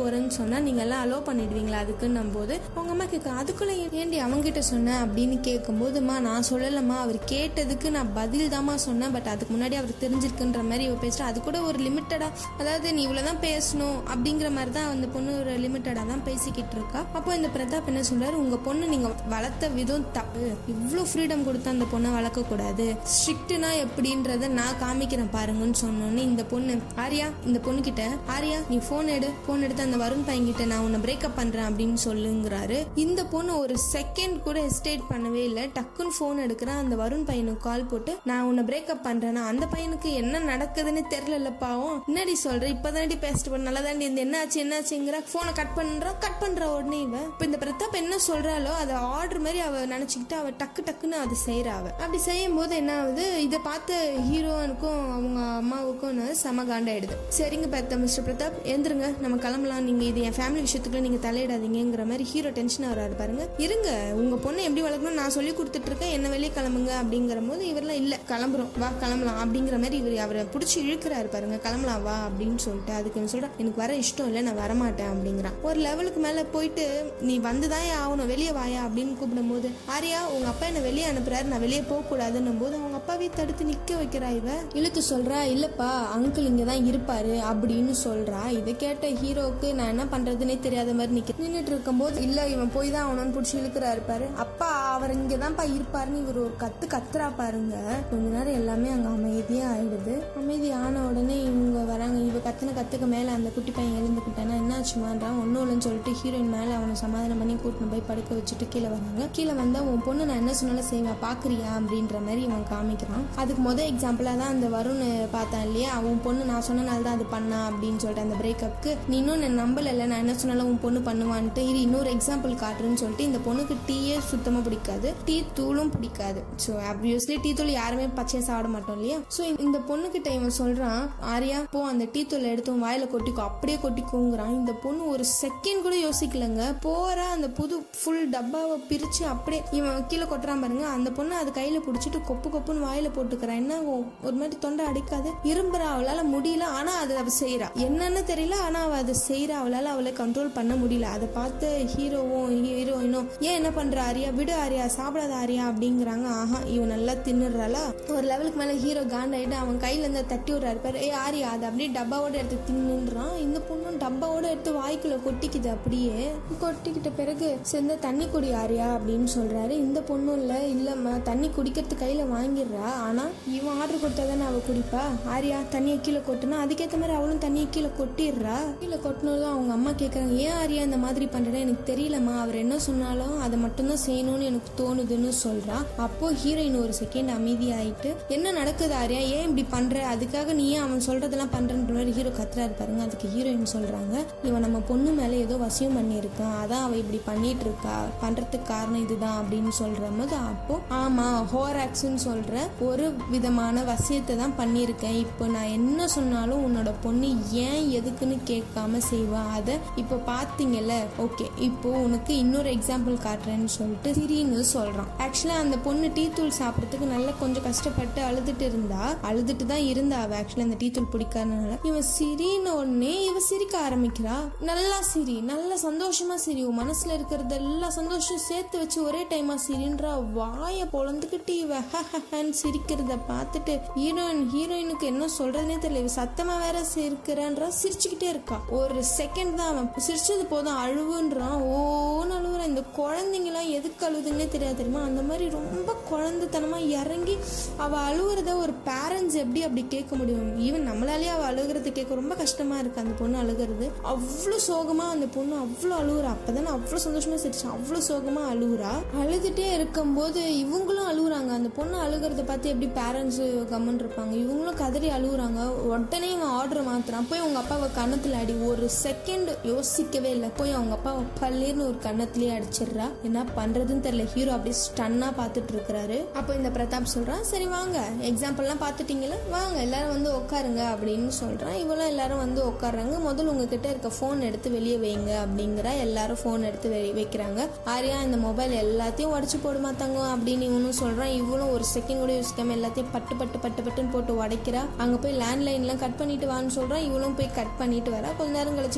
சொன்னா நீங்க எல்லாம் அலோ பண்ணிடுவீங்களா அதுக்குன்னும் போது அவங்க அம்மா கேட்க அதுக்குள்ள ஏண்டி அவங்கிட்ட சொன்ன அப்படின்னு கேட்கும்போதுமா நான் சொல்லலம்மா அவர் கேட்டதுக்கு நான் பதில் தாம்மா சொன்னேன் பட் அதுக்கு முன்னாடி அவர் தெரிஞ்சிருக்குன்ற மாதிரி இவ பேசுறா அது கூட ஒரு லிமிட்டடா அதாவது நீ இவ்வளவுதான் பேசணும் அப்படிங்கிற மாதிரி தான் அந்த பொண்ணு ஒரு லிமிட்டடா தான் பேசிக்கிட்டு இருக்கா அப்போ இந்த பிரதாப் என்ன சொல்றாரு உங்க பொண்ணு நீங்க வளர்த்த விதம் தப்பு இவ்வளோ ஃப்ரீடம் கொடுத்து அந்த பொண்ணை வளர்க்க கூடாது ஸ்ட்ரிக்ட்னா எப்படின்றத நான் காமிக்கிறேன் பாருங்கன்னு சொன்னோன்னே இந்த பொண்ணு ஆரியா இந்த பொண்ணு கிட்ட ஆரியா நீ போன் எடு போன் எடுத்து அந்த வருண் பையன் கிட்ட நான் உன்னை பிரேக்கப் பண்றேன் அப்படின்னு சொல்லுங்கிறாரு இந்த பொண்ணு ஒரு செகண்ட் கூட ஹெஸ்டேட் பண்ணவே இல்லை டக்குன்னு போன் எடுக்கிறேன் அந்த வருண் பையனுக்கு கால் போட்டு நான் உன்னை பிரேக்கப் பண்றேன்னா அந்த பையனுக்கு என்ன நடக்குதுன்னு தெரியல பாவம் என்னடி சொல்ற இப்பதானடி பேசிட்டு பண்ண நல்லா தாண்டி இந்த என்ன ஆச்சு என்ன ஆச்சுங்கிற போனை கட் பண்றா கட் பண்ற உடனே இவ இப்ப இந்த பிரதாப் என்ன சொல்றாளோ அதை ஆர்டர் மாதிரி அவ நினைச்சுக்கிட்டு அவ டக்கு டக்குன்னு அதை செய்யறா அவ அப்படி செய்யும் போது என்ன ஆகுது இதை பார்த்து ஹீரோனுக்கும் அவங்க அம்மாவுக்கும் செம காண்டாயிடுது சரிங்க பார்த்த மிஸ்டர் பிரதாப் எந்திருங்க நம்ம கிளம்பலாம் நீங்க இது என் ஃபேமிலி விஷயத்துக்குள்ள நீங்க தலையிடாதீங்கிற மாதிரி ஹீரோ டென்ஷன் ஆகிறாரு பாருங்க இருங்க உங்க பொண்ணை எப்படி வளர்க்கணும் நான் சொல்லி கொடுத்துட்டு இருக்கேன் என்ன வெளியே கிளம்புங்க அப்படிங்கிற போது இவரெல்லாம் இல்ல கிளம்புறோம் வா கிளம்பலாம் அப்படிங்கிற மாதிரி இவர் அவரை பிடிச்சி இழுக்கிறாரு பாருங்க கிளம்பலாம் வா அப்படின்னு சொல்லிட்டு அதுக்கு இவன் சொல்றான் எனக்கு வர இஷ்டம் இல்லை நான் வரமாட்டேன் அப்படிங்கிறான் ஒரு லெவலுக்கு மேல போயிட்டு நீ வந்துதான் ஆகணும் வெளியே வாயா அப்படின்னு கூப்பிடும் போது ஆரியா உங்க அப்பா என்ன வெளியே அனுப்புறாரு நான் வெளியே போக கூடாதுன்னும் போது அவங்க அப்பாவே தடுத்து நிக்க வைக்கிறா இவ இழுத்து சொல்றா இல்லப்பா அங்கிள் இங்க தான் இருப்பாரு அப்படின்னு சொல்றா இதை கேட்ட ஹீரோவுக்கு நான் என்ன பண்றதுன்னே தெரியாத மாதிரி நிக்க நின்றுட்டு இருக்கும்போது இல்ல இவன் போய் தான் அவனு பிடிச்சி இழுக்கிறாரு பாரு அப்பா அவர் இங்கதான்ப்பா இருப்பாருன்னு இவர் ஒரு கத்து கத்துறா பாருங்க கொஞ்ச நேரம் எல்லாமே அங்க அமைதியா ஆயிடுது அமைதி ஆன உடனே இவங்க வராங்க இவ கத்துன கத்துக்கு மேல அந்த குட்டி பையன் எழுந்துக்கிட்டானா என்னாச்சுமான்றான் ஒன்னும் இல்லைன்னு சொல்லிட்டு ஹீரோயின் மேல அவனை சமாதானம் பண்ணி கூட்டின்னு போய் படுக்க வச்சுட்டு கீழே வராங்க கீழே வந்தா உன் பொண்ணு நான் என்ன சொன்னாலும் செய்வா பாக்குறியா அப்படின்ற மாதிரி இவன் காமிக்கிறான் அதுக்கு முத எக்ஸாம்பிளா தான் அந்த வருண் பார்த்தான் இல்லையா அவன் பொண்ணு நான் சொன்னனால தான் அது பண்ணா அப்படின்னு சொல்லிட்டு அந்த பிரேக்கப்க்கு நீ இன்னும் நான் நம்பல நான் என்ன சொன்னாலும் உன் பொண்ணு பண்ணுவான்ட்டு இரு இன்னொரு எக்ஸாம்பிள் காட்டுறேன்னு சொல்லிட்டு இந்த பொண்ணுக்கு டீயே சுத்தமா பிடிக்காது டீ தூளும் பிடிக்காது ஸோ ஆப்வியஸ்லி டீ தூள் யாருமே பச்சையா சாப்பிட மாட்டோம் இல்லையா ஸோ இந்த பொண்ணுகிட்ட இவன் சொல்றான் ஆரியா போ அந்த டீ தூள் எடுத்து உன் வாயில கொட்டிக்கோ அப்படியே கொட்டிக்கோங்கிறான் இந்த பொண்ணு ஒரு செகண்ட் கூட யோசிக்கலங்க போற அந்த புது ஃபுல் டப்பாவை பிரிச்சு அப்படியே இவன் கீழே கொட்டுறான் பாருங்க அந்த பொண்ணு அது கையில பிடிச்சிட்டு கொப்பு கொப்புன்னு வாயில போட்டுக்கிறான் என்ன ஆகும்? ஒரு மாதிரி தொண்டை அடிக்காது இரும்புறா அவளால முடியல ஆனா அதை அவ செய்யறா என்னன்னு தெரியல ஆனா அவ அதை செய்யறா அவளால அவளை கண்ட்ரோல் பண்ண முடியல அதை பார்த்து ஹீரோவும் ஹீரோயினும் ஏன் என்ன பண்ற ஆரியா விடு ஆரியா சாப்பிடாத ஆரியா அப்படிங்கிறாங்க ஆஹா இவன் நல்லா தின்னுறாளா ஒரு லெவலுக்கு மேல ஹீரோ காண்டாயிட்டு அவன் கையில இருந்து தட்டி விடுறாரு பாரு ஏ ஆரியா அதை அப்படியே டப்பாவோட எடுத்து தின்னுன்றான் இந்த பொண்ணும் டப்பாவோட எடுத்து வாய்க்குள்ள கொட்டிக்குது அப்படியே கொட்டிக்கிட்ட பிறகு சேர்ந்த தண்ணி குடி ஆரியா அப்படின்னு சொல்றாரு இந்த பொண்ணும் இல்ல இல்லம்மா தண்ணி குடிக்கிறது கையில வாங்கிடுறா ஆனா இவன் ஆர்டர் கொடுத்தா தானே அவ குடிப்பா ஆரியா தண்ணியை கீழே கொட்டுனா அதுக்கேற்ற மாதிரி அவளும் தண்ணியை கீழே கொட்டிடுறா கீழே கொட்டினதும் அவங்க அம்மா கேட்குறாங்க ஏன் ஆரியா இந்த மாதிரி பண்றேன்னு எனக்கு தெரியலம்மா அவர் என்ன சொன்னாலும் அதை மட்டும்தான் செய்யணும்னு எனக்கு தோணுதுன்னு சொல்றா அப்போ ஹீரோயின் ஒரு செகண்ட் அமைதியாயிட்டு என்ன நடக்குது ஆரியா ஏன் இப்படி பண்ற அதுக்காக நீ ஏன் அவன் சொல்றதெல்லாம் பண்றன்ற மாதிரி ஹீரோ கத்துறாரு பாருங்க அதுக்கு ஹீரோயின் சொல்றாங்க இவன் நம்ம பொண்ணு மேல ஏதோ வசியம் பண்ணியிருக்கான் அதான் அவ இப்படி பண்ணிட்டு இருக்கா பண்றதுக்கு காரணம் இதுதான் அப்படின்னு சொல்ற போது அப்போ ஆமா ஹோராக்ஸ்ன்னு சொல்ற ஒரு விதமான வசியத்தை தான் பண்ணியிருக்கேன் இப்போ நான் என்ன சொன்னாலும் உன்னோட பொண்ணு ஏன் எதுக்குன்னு கேட்காம செய்வா அதை இப்போ பார்த்தீங்கல்ல ஓகே இப்போ உனக்கு இன்னொரு எக்ஸாம்பிள் காட்டுறேன்னு சொல்லிட்டு சிரின்னு சொல்றான் ஆக்சுவலா அந்த பொண்ணு டீ தூள் சாப்பிட்றதுக்கு நல்லா கொஞ்சம் கஷ்டப்பட்டு அழுதுட்டு இருந்தா அழுதுட்டு தான் இருந்தா அவ ஆக்சுவலா அந்த டீ தூள் பிடிக்காதனால இவன் சிரின்னு உடனே இவ சிரிக்க ஆரம்பிக்கிறா நல்லா சிரி நல்லா சந்தோஷமா சிரி உன் மனசுல இருக்கிறது எல்லா சந்தோஷம் சேர்த்து வச்சு ஒரே டைமா சிரின்றா வாய பொழந்துக்கிட்டு இவ ஹஹன்னு சிரிக்கிறத பார்த்துட்டு ஹீரோயின் ஹீரோயினுக்கு என்ன சொல்றதுனே தெரியல இவ சத்தமா வேற சிரிக்கிறன்றா சிரிச்சுக்கிட்டே இருக்கா ஒரு செகண்ட் தான் அவன் சிரிச்சது போதும் அழுவுன்றான் ஓன்னு அழுவுறான் இந்த குழந்தைங்களாம் எதுக்கு அழுதுன்னே தெரியாது தெரியுமா அந்த மாதிரி ரொம்ப குழந்தைத்தனமா இறங்கி அவ அழுவுறத ஒரு பேரண்ட்ஸ் எப்படி அப்படி கேட்க முடியும் ஈவன் நம்மளாலேயே அவ அழுகுறது கேட்க ரொம்ப கஷ்டமா இருக்கு அந்த பொண்ணு அழுகுறது அவ்வளோ சோகமா அந்த பொண்ணு அவ்வளோ அழுகுறா அப்பதானே அவ்வளோ சந்தோஷமா சிரிச்சு அவ்வளோ சோகமா அழுகுறா அழுதுட்டே இருக்கும்போது இவங்களும் அழுகுறாங்க அந்த பொண்ணு அழுகுறத பார்த்து எப்படி பேரண்ட்ஸ் கம்மன் இருப்பாங்க இவங்களும் கதறி அழுகுறாங்க உடனே இவன் ஆர்டர் மாத்துறான் போய் அவங்க அப்பாவை கன்னத்துல அடி ஒரு செகண்ட் யோசிக்கவே இல்லை போய் அவங்க அப்பாவை பல்லேர்னு ஒரு கன்னத்திலேயே அடிச்சிடுறா என்ன பண்றதுன்னு தெரியல ஹீரோ அப்படியே ஸ்டன்னா பார்த்துட்டு இருக்கிறாரு அப்போ இந்த பிரதாப் சொல்றான் சரி வாங்க எக்ஸாம்பிள்லாம் பார்த்துட்டீங்களா வாங்க எல்லாரும் வந்து உட்காருங்க அப்படின்னு சொல்றான் இவளும் எல்லாரும் வந்து உட்காடுறாங்க முதல்ல உங்ககிட்ட இருக்க ஃபோன் எடுத்து வெளியே வைங்க அப்படிங்கிற எல்லாரும் ஃபோன் எடுத்து வெ- வைக்கிறாங்க ஆரியா இந்த மொபைல் எல்லாத்தையும் உடச்சு போடுமா தங்கம் அப்படின்னு இவனும் சொல்றான் இவளும் ஒரு செகண்ட் கூட யோசிக்காம எல்லாத்தையும் பட்டு பட்டு பட்டு பட்டுன்னு போட்டு உடைக்கிறா அங்க போய் லேண்ட்லைன்லாம் கட் பண்ணிட்டு வான்னு சொல்றான் இவளும் போய் கட் பண்ணிட்டு வரா கொஞ்ச நேரம் கழிச்சு வந்து கட்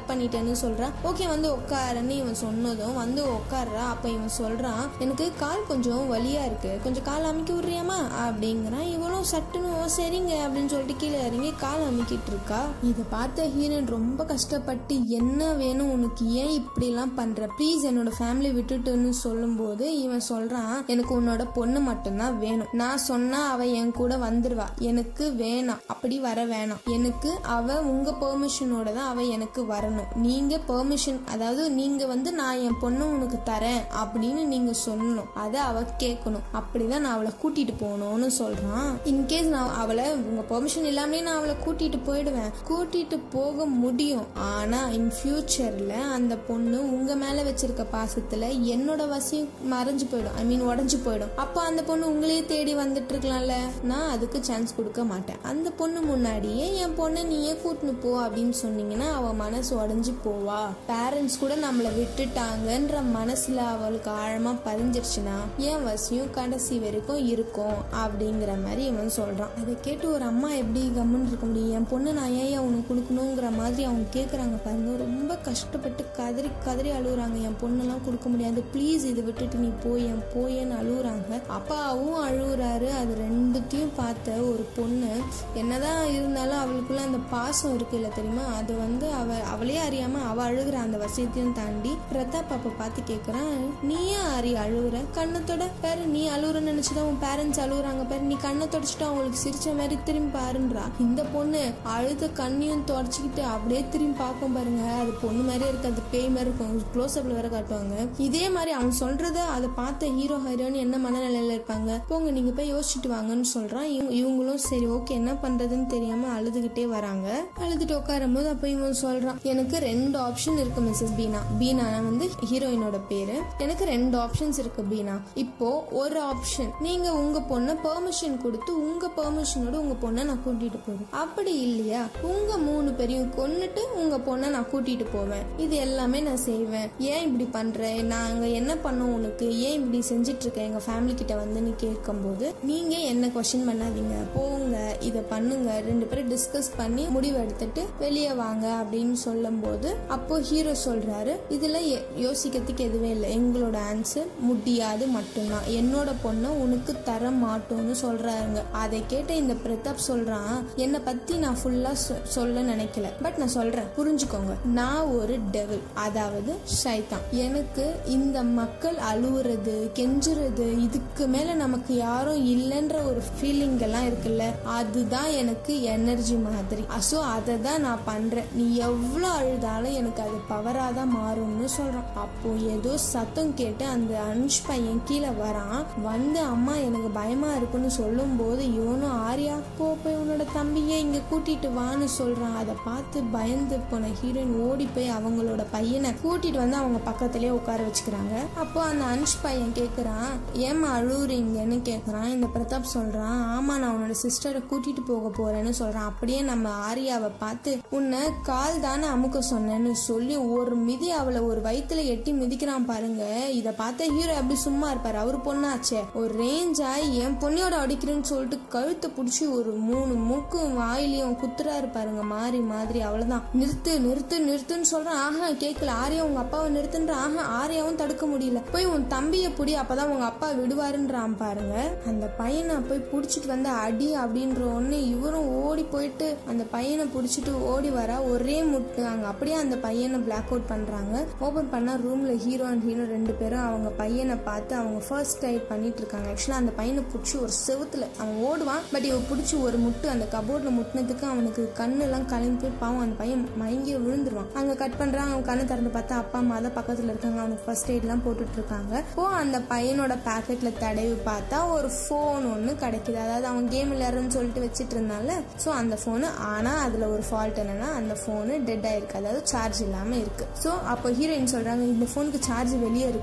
கட் பண்ணிட்டேன்னு சொல்றான் ஓகே வந்து உட்காரன்னு இவன் சொன்னதும் வந்து உட்கார்றா அப்ப இவன் சொல்றான் எனக்கு கால் கொஞ்சம் வலியா இருக்கு கொஞ்சம் கால் அமுக்கி விடுறியாமா அப்படிங்கிறான் இவளும் சட்டுன்னு "ஓ, சரிங்க அப்படின்னு சொல்லிட்டு கீழே இறங்கி கால் அமுக்கிட்டு இருக்கா இதை பார்த்த ஹீரோயின் ரொம்ப கஷ்டப்பட்டு என்ன வேணும் உனக்கு ஏன் இப்படிலாம் பண்ற ப்ளீஸ் என்னோட ஃபேமிலி விட்டுட்டுன்னு சொல்லும்போது இவன் சொல்றான் எனக்கு உன்னோட பொண்ணு மட்டும்தான் வேணும் நான் சொன்னா அவ என் கூட வந்துருவா எனக்கு வேணாம் அப்படி வர வேணாம் எனக்கு அவ உங்க பெர்மிஷனோட தான் அவ எனக்கு வரணும் நீங்க பெர்மிஷன் அதாவது நீங்க வந்து நான் என் பொண்ணு உனக்கு தரேன் அப்படின்னு நீங்க சொல்லணும் அதை அவ கேட்கணும் அப்படிதான் நான் அவளை கூட்டிட்டு போகணும்னு சொல்றான் இன்கேஸ் நான் அவளை உங்க பெர்மிஷன் இல்லாமலே நான் அவளை கூட்டிட்டு போயிடுவேன் கூட்டிட்டு போக முடியும் ஆனா இன் ஃபியூச்சர்ல அந்த பொண்ணு உங்க மேல வச்சிருக்க பாசத்துல என்னோட வசியம் மறைஞ்சு போயிடும் ஐ மீன் உடஞ்சு போயிடும் அப்போ அந்த பொண்ணு உங்களையே தேடி வந்துட்டு இருக்கலாம்ல நான் அதுக்கு சான்ஸ் கொடுக்க மாட்டேன் அந்த பொண்ணு முன்னாடியே என் பொண்ணை நீயே கூட்டின்னு போ அப்படின்னு சொன்னீங்கன்னா அவ மனசு உடஞ்சு போவா பேரண்ட்ஸ் கூட நம்மளை விட்டுட்டாங்கன்ற மனசுல அவளுக்கு ஆழமா பதிஞ்சிருச்சுன்னா என் வசியம் கடைசி வரைக்கும் இருக்கும் அப்படிங்கிற மாதிரி இவன் சொல்றான் அதை கேட்டு ஒரு அம்மா எப்படி கம்முன்னு இருக்க முடியும் என் பொண்ணு நான் ஏன் அவனுக்கு கொடுக்கணுங்கிற மாதிரி அவங்க கேக்குறாங்க பாருங்க ரொம்ப கஷ்டப்பட்டு கதறி கதறி அழுகுறாங்க என் பொண்ணெல்லாம் கொடுக்க முடியாது ப்ளீஸ் இதை விட்டுட்டு நீ போய் என் போயேன்னு அழுகுறாங்க அப்பாவும் அழுகுறாரு அது ரெண்டுத்தையும் பார்த்த ஒரு பொண்ணு என்னதான் இருந்தாலும் அவளுக்குள்ள அந்த பாசம் இருக்குல்ல தெரியுமா அது வந்து அவ அவளே அறியாம அவ அழுகுற அந்த வசியத்தையும் தாண்டி பிரதாப் அப்ப பார்த்து கேக்குறான் நீ ஏன் அறி அழுகுற கண்ணத்தோட பேரு நீ அழுகுறன்னு நினைச்சுதான் உன் பேரண்ட்ஸ் அழுகுறாங்க பேரு நீ கண்ணை தொடச்சிட்டு அவங்களுக்கு சிரிச்ச மாதிரி திரும்பி பாருன்றா இந்த பொண்ணு அழுத கண்ணையும் தொடச்சிக்கிட்டு அப்படியே திரும்பி பார்க்கும் பாருங்க அது பொண்ணு மாதிரியே இருக்கு அது பேய் மாதிரி இருக்கும் க்ளோஸ் அப்ல வேற காட்டுவாங்க இதே மாதிரி அவன் சொல்றத அதை பார்த்த ஹீரோ ஹீரோயின் என்ன மனநிலையில இருப்பாங்க போங்க நீங்க போய் யோசிச்சுட்டு வாங்கன்னு சொல்றான் இவங்க- இவங்களும் சரி ஓகே என்ன பண்றதுன்னு தெரியாம அழுதுகிட்டே வராங்க அழுதுட்டு உட்காரும் போது அப்ப இவன் சொல்றான் எனக்கு ரெண்டு ஆப்ஷன் இருக்கு மிஸ்ஸஸ் பீனா பீனா வந்து ஹீரோயினோட பேரு எனக்கு ரெண்டு ஆப்ஷன்ஸ் இருக்கு பீனா இப்போ ஒரு ஆப்ஷன் நீங்க உங்க பொண்ணை பெர்மிஷன் கொடுத்து உங்க பெர்மிஷனோட உங்க பொண்ணை நான் கூட்டிட்டு போவேன் அப்படி இல்லையா உங்க மூணு பேரையும் கொன்னுட்டு உங்க பொண்ணை நான் கூட்டிட்டு போவேன் இது எல்லாமே நான் செய்வேன் ஏன் இப்படி பண்ற நாங்க என்ன பண்ணோம் உனக்கு ஏன் இப்படி செஞ்சிட்டு இருக்க எங்க ஃபேமிலி கிட்ட வந்துன்னு கேட்கும்போது நீங்க என்ன கொஸ்டின் பண்ணாதீங்க போங்க இதை பண்ணுங்க ரெண்டு பேரும் டிஸ்கஸ் பண்ணி முடிவு எடுத்துட்டு வெளியே வாங்க அப்படின்னு சொல்லும்போது அப்போ ஹீரோ சொல்றாரு இதுல எ- யோசிக்கிறதுக்கு எதுவே இல்லை எங்களோட ஆன்சர் முடியாது மட்டும்தான் என்னோட பொண்ணை உனக்கு தர மாட்டோம்னு சொல்றாங்க அதை கேட்ட இந்த பிரதாப் சொல்றான் என்னை பத்தி நான் ஃபுல்லா சொல்ல நினைக்கல பட் நான் சொல்றேன் புரிஞ்சுக்கோங்க நான் ஒரு டெவில் அதாவது ஷைத்தான் எனக்கு இந்த மக்கள் அழுவுறது கெஞ்சுறது இதுக்கு மேல நமக்கு யாரும் இல்லைன்ற ஒரு ஃபீலிங் எல்லாம் இருக்குல்ல அதுதான் எனக்கு எனர்ஜி மாதிரி ஸோ அதை தான் நான் பண்றேன் நீ எவ்வளோ அழுதாலும் எனக்கு அது பவரா தான் மாறும்னு சொல்றான் அப்போ ஏதோ சத்தம் கேட்டு அந்த அனுஷ் பையன் கீழே வரான் வந்து அம்மா எனக்கு பயமா இருக்குன்னு சொல்லும் போது இவனும் ஆரியா போ போய் உன்னோட தம்பியை இங்க கூட்டிட்டு வான்னு சொல்றான் அதை பார்த்து பயந்து போன ஹீரோயின் ஓடி போய் அவங்களோட பையனை கூட்டிட்டு வந்து அவங்க பக்கத்துலயே உட்கார வச்சுக்கிறாங்க அப்போ அந்த அனுஷ் பையன் கேக்குறான் ஏமா அழுவுறீங்கன்னு கேக்குறான் இந்த பிரதாப் சொல்றான் ஆமா நான் உன்னோட சிஸ்டரை கூட்டிட்டு போக போறேன்னு சொல்றான் அப்படியே நம்ம ஆரியாவை பார்த்து உன்னை கால் தானே அமுக்க சொன்னேன்னு சொல்லி ஒரு மிதி அவளை ஒரு வயித்துல எட்டி மிதிக்கிறான் பாருங்க இத பார்த்த ஹீரோ அப்படி சும்மா இருப்பாரு அவரு பொண்ணாச்சே ஒரு ரேஞ்ச் ஆகி என் பொண்ணையோட அடிக்கிறேன்னு சொல்லிட்டு கழுத்தை பிடிச்சி ஒரு மூணு மூக்கும் வாயிலையும் குத்துறாரு பாருங்க மாறி மாதிரி அவ்வளவுதான் நிறுத்து நிறுத்து நிறுத்துன்னு சொல்றான் ஆஹா கேட்கல ஆரியா உங்க அப்பாவை நிறுத்துன்ற ஆஹா ஆரியாவும் தடுக்க முடியல போய் உன் தம்பிய புடி அப்பதான் உங்க அப்பா விடுவாருன்றான் பாருங்க அந்த பையனை போய் புடிச்சிட்டு வந்து அடி அப்படின்ற ஒண்ணு இவரும் ஓடி போயிட்டு அந்த பையனை புடிச்சிட்டு ஓடி வரா ஒரே முட்டு அங்க அப்படியே அந்த பையனை பிளாக் அவுட் பண்றாங்க ஓபன் பண்ணா ரூம்ல ஹீரோ அண்ட் ஹீரோ ரெண்டு பேரும் அவங்க பையனை பார்த்து அவங்க ஃபர்ஸ்ட் டைட் பண்ணிட்டு இருக்காங்க ஆக்சுவலா அந்த பையனை பிடிச்சி ஒரு செவுத்துல அவன் ஓடுவான் பட் இவ பிடிச்சி ஒரு முட்டு அந்த கபோர்ட்ல முட்டினதுக்கு அவனுக்கு கண்ணு எல்லாம் கலந்து போய் பாவம் அந்த பையன் மயங்கி விழுந்துருவான் அங்க கட் பண்றான் அவன் கண்ணு திறந்து பார்த்தா அப்பா அம்மா தான் பக்கத்துல இருக்காங்க அவனுக்கு ஃபர்ஸ்ட் எய்ட் எல்லாம் போட்டுட்டு இருக்காங்க இப்போ அந்த பையனோட பாக்கெட்ல தடவி பார்த்தா ஒரு ஃபோன் ஒன்னு கிடைக்குது அதாவது அவன் கேம் விளையாடுறன்னு சொல்லிட்டு வச்சிட்டு இருந்தால சோ அந்த போனு ஆனா அதுல ஒரு ஃபால்ட் என்னன்னா அந்த போனு டெட் ஆயிருக்கு அதாவது சார்ஜ் இல்லாம இருக்கு சோ அப்போ ஹீரோயின் சொல்றாங்க இந்த போனுக்கு சார்ஜ் வெளியே இருக்கு என்னோட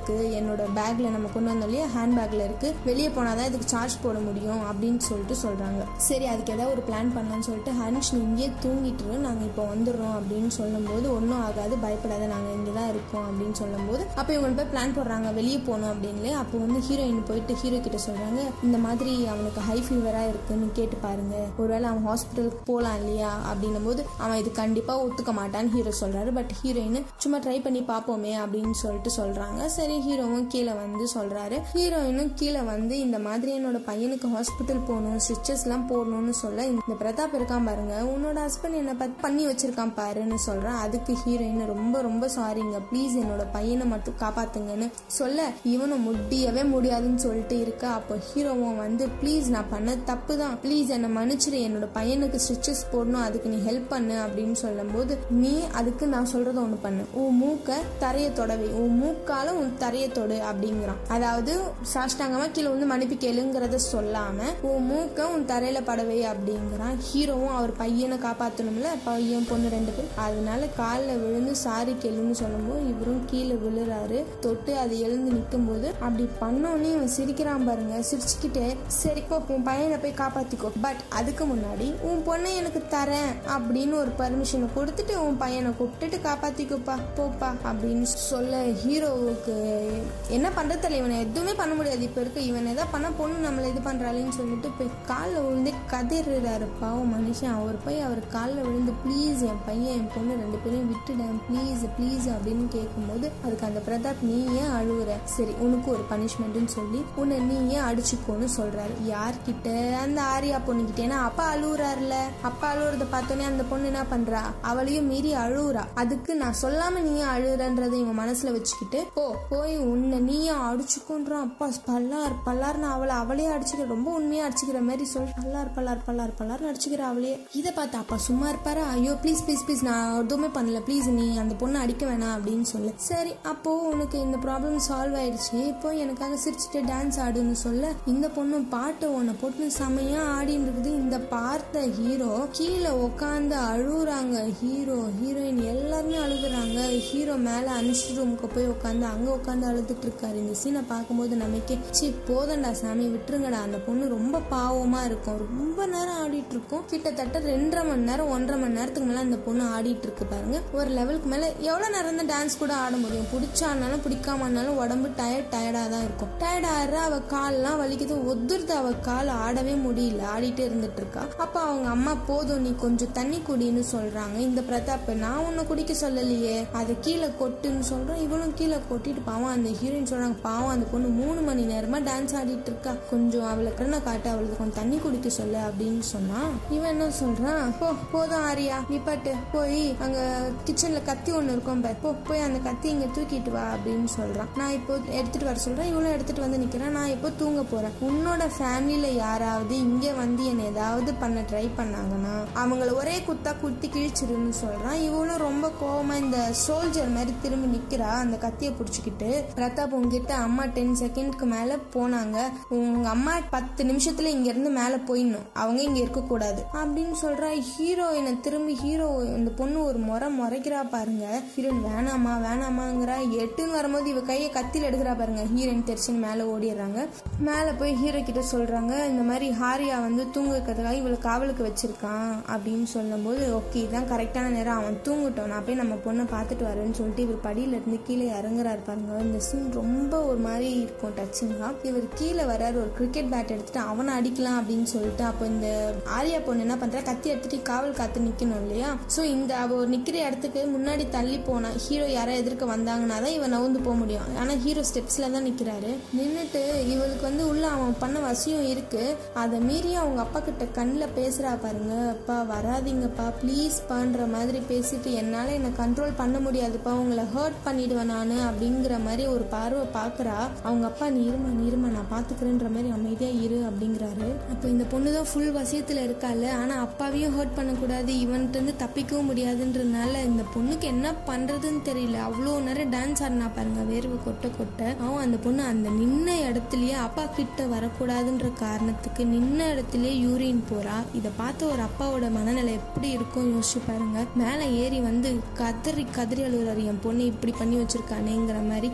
என்னோட பேக்ல நம்ம கொண்டு வந்தோம் இல்லையா ஹேண்ட் பேக்ல இருக்கு வெளியே போனாதான் இதுக்கு சார்ஜ் போட முடியும் அப்படின்னு சொல்லிட்டு சொல்றாங்க சரி அதுக்கு ஏதாவது ஒரு பிளான் பண்ணலாம்னு சொல்லிட்டு ஹரிஷ் நீ இங்கேயே தூங்கிட்டு இரு, நாங்க இப்போ வந்துடுறோம் அப்படின்னு சொல்லும்போது ஒன்றும் ஆகாது பயப்படாத நாங்க இங்கே தான் இருக்கோம் அப்படின்னு சொல்லும்போது அப்போ இவங்க போய் பிளான் போடுறாங்க வெளியே போகணும் அப்படின்னு அப்போ வந்து ஹீரோயின் போயிட்டு ஹீரோ கிட்ட சொல்றாங்க இந்த மாதிரி அவனுக்கு ஹை ஃபீவரா இருக்குன்னு கேட்டு பாருங்க ஒருவேளை அவன் ஹாஸ்பிட்டலுக்கு போகலாம் இல்லையா அப்படின்னும் போது அவன் இது கண்டிப்பா ஒத்துக்க மாட்டான்னு ஹீரோ சொல்றாரு பட் ஹீரோயின் சும்மா ட்ரை பண்ணி பார்ப்போமே அப்படின்னு சொல்லிட்டு சொல்றாங்க சரி ஹீரோவும் கீழே வந்து சொல்றாரு ஹீரோயினும் கீழே வந்து இந்த மாதிரி என்னோட பையனுக்கு ஹாஸ்பிட்டல் போகணும் ஸ்டிச்சஸ் எல்லாம் போடணும்னு சொல்ல இந்த பிரதாப் இருக்கான் பாருங்க உன்னோட ஹஸ்பண்ட் என்ன பத்தி பண்ணி வச்சிருக்கான் பாருன்னு சொல்றான் அதுக்கு ஹீரோயின் ரொம்ப ரொம்ப சாரிங்க ப்ளீஸ் என்னோட பையனை மட்டும் காப்பாத்துங்கன்னு சொல்ல இவனும் முடியவே முடியாதுன்னு சொல்லிட்டு இருக்க அப்போ ஹீரோவும் வந்து ப்ளீஸ் நான் பண்ண தப்பு தான் ப்ளீஸ் என்னை மன்னிச்சிரு என்னோட பையனுக்கு ஸ்டிச்சஸ் போடணும் அதுக்கு நீ ஹெல்ப் பண்ணு அப்படின்னு சொல்லும்போது நீ அதுக்கு நான் சொல்றத ஒண்ணு பண்ணு உன் மூக்க தரைய தொடவை உன் மூக்கால உன் தரைய தொடு அப்படிங்கிறான் அதாவது சாஷ்டாங்கமா கீழே வந்து மன்னிப்பு கேளுங்கிறத சொல்லாம உன் மூக்க உன் தரையில படவை அப்படிங்கிறான் ஹீரோவும் அவர் பையனை காப்பாத்தணும்ல பையன் பொண்ணு ரெண்டு பேர் அதனால காலில் விழுந்து சாரி கேளுன்னு சொல்லும்போது இவரும் கீழே விழுறாரு தொட்டு அது எழுந்து நிற்கும் போது அப்படி பண்ணோன்னே இவன் சிரிக்கிறான் பாருங்க சிரிச்சுக்கிட்டே சரி போ உன் பையனை போய் காப்பாத்திக்கோ பட் அதுக்கு முன்னாடி உன் பொண்ணை எனக்கு தரேன் அப்படின்னு ஒரு பர்மிஷனை கொடுத்துட்டு உன் பையனை கூப்பிட்டுட்டு காப்பாத்திக்கோப்பா போப்பா அப்படின்னு சொல்ல ஹீரோவுக்கு என்ன பண்றது தெரியல இவனை எதுவுமே பண்ண முடியாது இப்ப இருக்க இவன் ஏதாவது பண்ண பொண்ணு நம்மளை இது பண்றாளேன்னு சொல்லிட்டு போய் காலில் விழுந்து கதறாரு பாவம் மனுஷன் அவர் போய் அவர் காலில் விழுந்து ப்ளீஸ் என் பையன் என் பொண்ணு ரெண்டு பேரையும் விட்டுடேன் ப்ளீஸ் ப்ளீஸ் அப்படின்னு கேட்கும்போது அதுக்கு அந்த பிரதாப் நீ ஏன் அழுகுற சரி உனக்கு ஒரு பனிஷ்மெண்ட்னு சொல்லி உன்னை நீ ஏன் அடிச்சுக்கோன்னு சொல்றாரு யார்கிட்ட அந்த ஆரியா பொண்ணுகிட்ட ஏன்னா அப்பா அழுகுறாருல அப்பா அழுகுறத பார்த்தோன்னே அந்த பொண்ணு என்ன பண்றா அவளையும் மீறி அழுகுறா அதுக்கு நான் சொல்லாம நீ ஏன் அழுகுறன்றதை இவன் மனசுல வச்சுக்கிட்டு போ போய் உன்னை நீயே அடிச்சுக்கோன்றான் அப்பா பல்லார் பல்லார்னு அவளை அவளே அடிச்சுக்கிற ரொம்ப உண்மையா அடிச்சுக்கிற மாதிரி சொல் பல்லார் பல்லார் பல்லார் பல்லார்னு அடிச்சுக்கிற அவளே இதை பார்த்து அப்பா சும்மா இருப்பாரு ஐயோ ப்ளீஸ் ப்ளீஸ் ப்ளீஸ் நான் எதுவுமே பண்ணல ப்ளீஸ் நீ அந்த பொண்ணை அடிக்க வேணாம் அப்படின்னு சொல்லு சரி அப்போ உனக்கு இந்த ப்ராப்ளம் சால்வ் ஆயிடுச்சு இப்போ எனக்காக சிரிச்சுட்டு டான்ஸ் ஆடுன்னு சொல்ல இந்த பொண்ணு பாட்டு உன்னை போட்டு செமையா ஆடின்னு இருக்குது இந்த பார்த்த ஹீரோ கீழே உட்காந்து அழுகுறாங்க ஹீரோ ஹீரோயின் எல்லாருமே அழுகுறாங்க ஹீரோ மேல அனுஷ்டு ரூமுக்கு போய் உட்காந்து அங்க உட்காந்து அழுதுட்டு இருக்காரு இந்த சீனை பார்க்கும்போது நமக்கே சி போதண்டா சாமி விட்டுருங்கடா அந்த பொண்ணு ரொம்ப பாவமா இருக்கும் ரொம்ப நேரம் ஆடிட்டு இருக்கும் கிட்டத்தட்ட ரெண்டரை மணி நேரம் ஒன்றரை மணி நேரத்துக்கு மேல அந்த பொண்ணு ஆடிட்டு இருக்கு பாருங்க ஒரு லெவலுக்கு மேல எவ்வளவு நேரம் தான் டான்ஸ் கூட ஆட முடியும் பிடிச்சானாலும் பிடிக்காமனாலும் உடம்பு டயர்ட் டயர்டா தான் இருக்கும் டயர்ட் ஆடுற அவ கால்லாம் வலிக்குது ஒதுருது அவ கால் ஆடவே முடியல ஆடிட்டே இருந்துட்டு இருக்கா அப்ப அவங்க அம்மா போதும் நீ கொஞ்சம் தண்ணி குடின்னு சொல்றாங்க இந்த பிரதாப் நான் உன்னை குடிக்க சொல்லலையே அதை கீழே கொட்டுன்னு சொல்றேன் இவளும் கீழே கொட்டிட்டு பாவம் அந்த ஹீரோயின் சொல்றாங்க பாவம் அந்த பொண்ணு மூணு மணி நேரமா டான்ஸ் ஆடிட்டு இருக்கா கொஞ்சம் அவளை கண்ணை காட்டு அவளுக்கு கொஞ்சம் தண்ணி குடிக்க சொல்லு அப்படின்னு சொன்னா இவன் என்ன சொல்றான் போ போதும் ஆரியா நிப்பாட்டு போய் அங்க கிச்சன்ல கத்தி ஒண்ணு இருக்கும் பார் போ போய் அந்த கத்தி இங்க தூக்கிட்டு வா அப்படின்னு சொல்றான் நான் இப்போ எடுத்துட்டு வர சொல்றேன் இவளும் எடுத்துட்டு வந்து நிக்கிறேன் நான் இப்போ தூங்க போறேன் உன்னோட ஃபேமிலியில யாராவது இங்க வந்து என்னை ஏதாவது பண்ண ட்ரை பண்ணாங்கன்னா அவங்கள ஒரே குத்தா குத்தி கிழிச்சிருன்னு சொல்றான் இவளும் ரொம்ப கோவமா இந்த சோல்ஜர் மாதிரி திரும்பி நிக்கிறா அந்த கத்தியை பிடிச்சிக்கிட்டு பிரதாப் உங்ககிட்ட அம்மா டென் செகண்ட்க்கு மேல போனாங்க உங்க அம்மா பத்து நிமிஷத்துல இங்க இருந்து மேல போயிடணும் அவங்க இங்க இருக்க கூடாது அப்படின்னு சொல்றா ஹீரோயினை திரும்பி ஹீரோ இந்த பொண்ணு ஒரு முறை முறைக்கிறா பாருங்க ஹீரோயின் வேணாமா வேணாமாங்கிறா எட்டுன்னு வரும்போது இவ கையை கத்தில எடுக்கிறா பாருங்க ஹீரோயின் தெரிச்சுன்னு மேல ஓடிடுறாங்க மேல போய் ஹீரோ கிட்ட சொல்றாங்க இந்த மாதிரி ஹாரியா வந்து தூங்க வைக்கிறதுக்காக இவளை காவலுக்கு வச்சிருக்கான் அப்படின்னு சொல்லும்போது ஓகே இதான் கரெக்டான நேரம் அவன் தூங்கட்டும் நான் போய் நம்ம பொண்ணை பார்த்துட்டு வரேன்னு சொல்லிட்டு இவர் படியில இருந்து கீழே இறங்குறாரு பாருங்க இந்த சீன் ரொம்ப ஒரு மாதிரி இருக்கும் டச்சிங்கா இவர் கீழே வராரு ஒரு கிரிக்கெட் பேட் எடுத்துட்டு அவனை அடிக்கலாம் அப்படின்னு சொல்லிட்டு அப்போ இந்த ஆரியா பொண்ணு என்ன பண்றா கத்தி எடுத்துட்டு காவல் காத்து நிக்கணும் இல்லையா சோ இந்த அவ நிக்கிற இடத்துக்கு முன்னாடி தள்ளி போனா ஹீரோ யாரா எதிர்க்க வந்தாங்கன்னா தான் இவன் நவுந்து போக முடியும் ஆனா ஹீரோ ஸ்டெப்ஸ்ல தான் நிக்கிறாரு நின்னுட்டு இவளுக்கு வந்து உள்ள அவன் பண்ண வசியம் இருக்கு அதை மீறி அவங்க அப்பா கிட்ட கண்ணில் பேசுறா பாருங்க அப்பா வராதீங்கப்பா ப்ளீஸ் பான்ற மாதிரி பேசிட்டு என்னால என்னை கண்ட்ரோல் பண்ண முடியாதுப்பா உங்களை ஹர்ட் பண்ணிடுவேன் நான் அப்படிங்கிற மாதிரி ஒரு பார்வை பார்க்கறா அவங்க அப்பா நீ இருமா நீ இருமா நான் பாத்துக்கிறேன்ற மாதிரி அமைதியா இரு அப்படிங்கிறாரு அப்போ இந்த பொண்ணு தான் ஃபுல் வசியத்துல இருக்கால ஆனா அப்பாவையும் ஹர்ட் பண்ணக்கூடாது இவன்ட்டு இருந்து தப்பிக்கவும் முடியாதுன்றதுனால இந்த பொண்ணுக்கு என்ன பண்றதுன்னு தெரியல அவ்வளோ நேரம் டான்ஸ் ஆடினா பாருங்க வேர்வை கொட்ட கொட்ட அவன் அந்த பொண்ணு அந்த நின்ன இடத்துலயே அப்பா கிட்ட வரக்கூடாதுன்ற காரணத்துக்கு நின்ன இடத்துலயே யூரின் போறா இதை பார்த்து ஒரு அப்பாவோட மனநிலை எப்படி இருக்கும் யோசிச்சு பாருங்க மேலே ஏறி வந்து கதறி கதறி அழுகுறாரு என் பொண்ணு இப்படி பண்ணி வச்சிருக்கானேங்கிற மாதிரி என்ன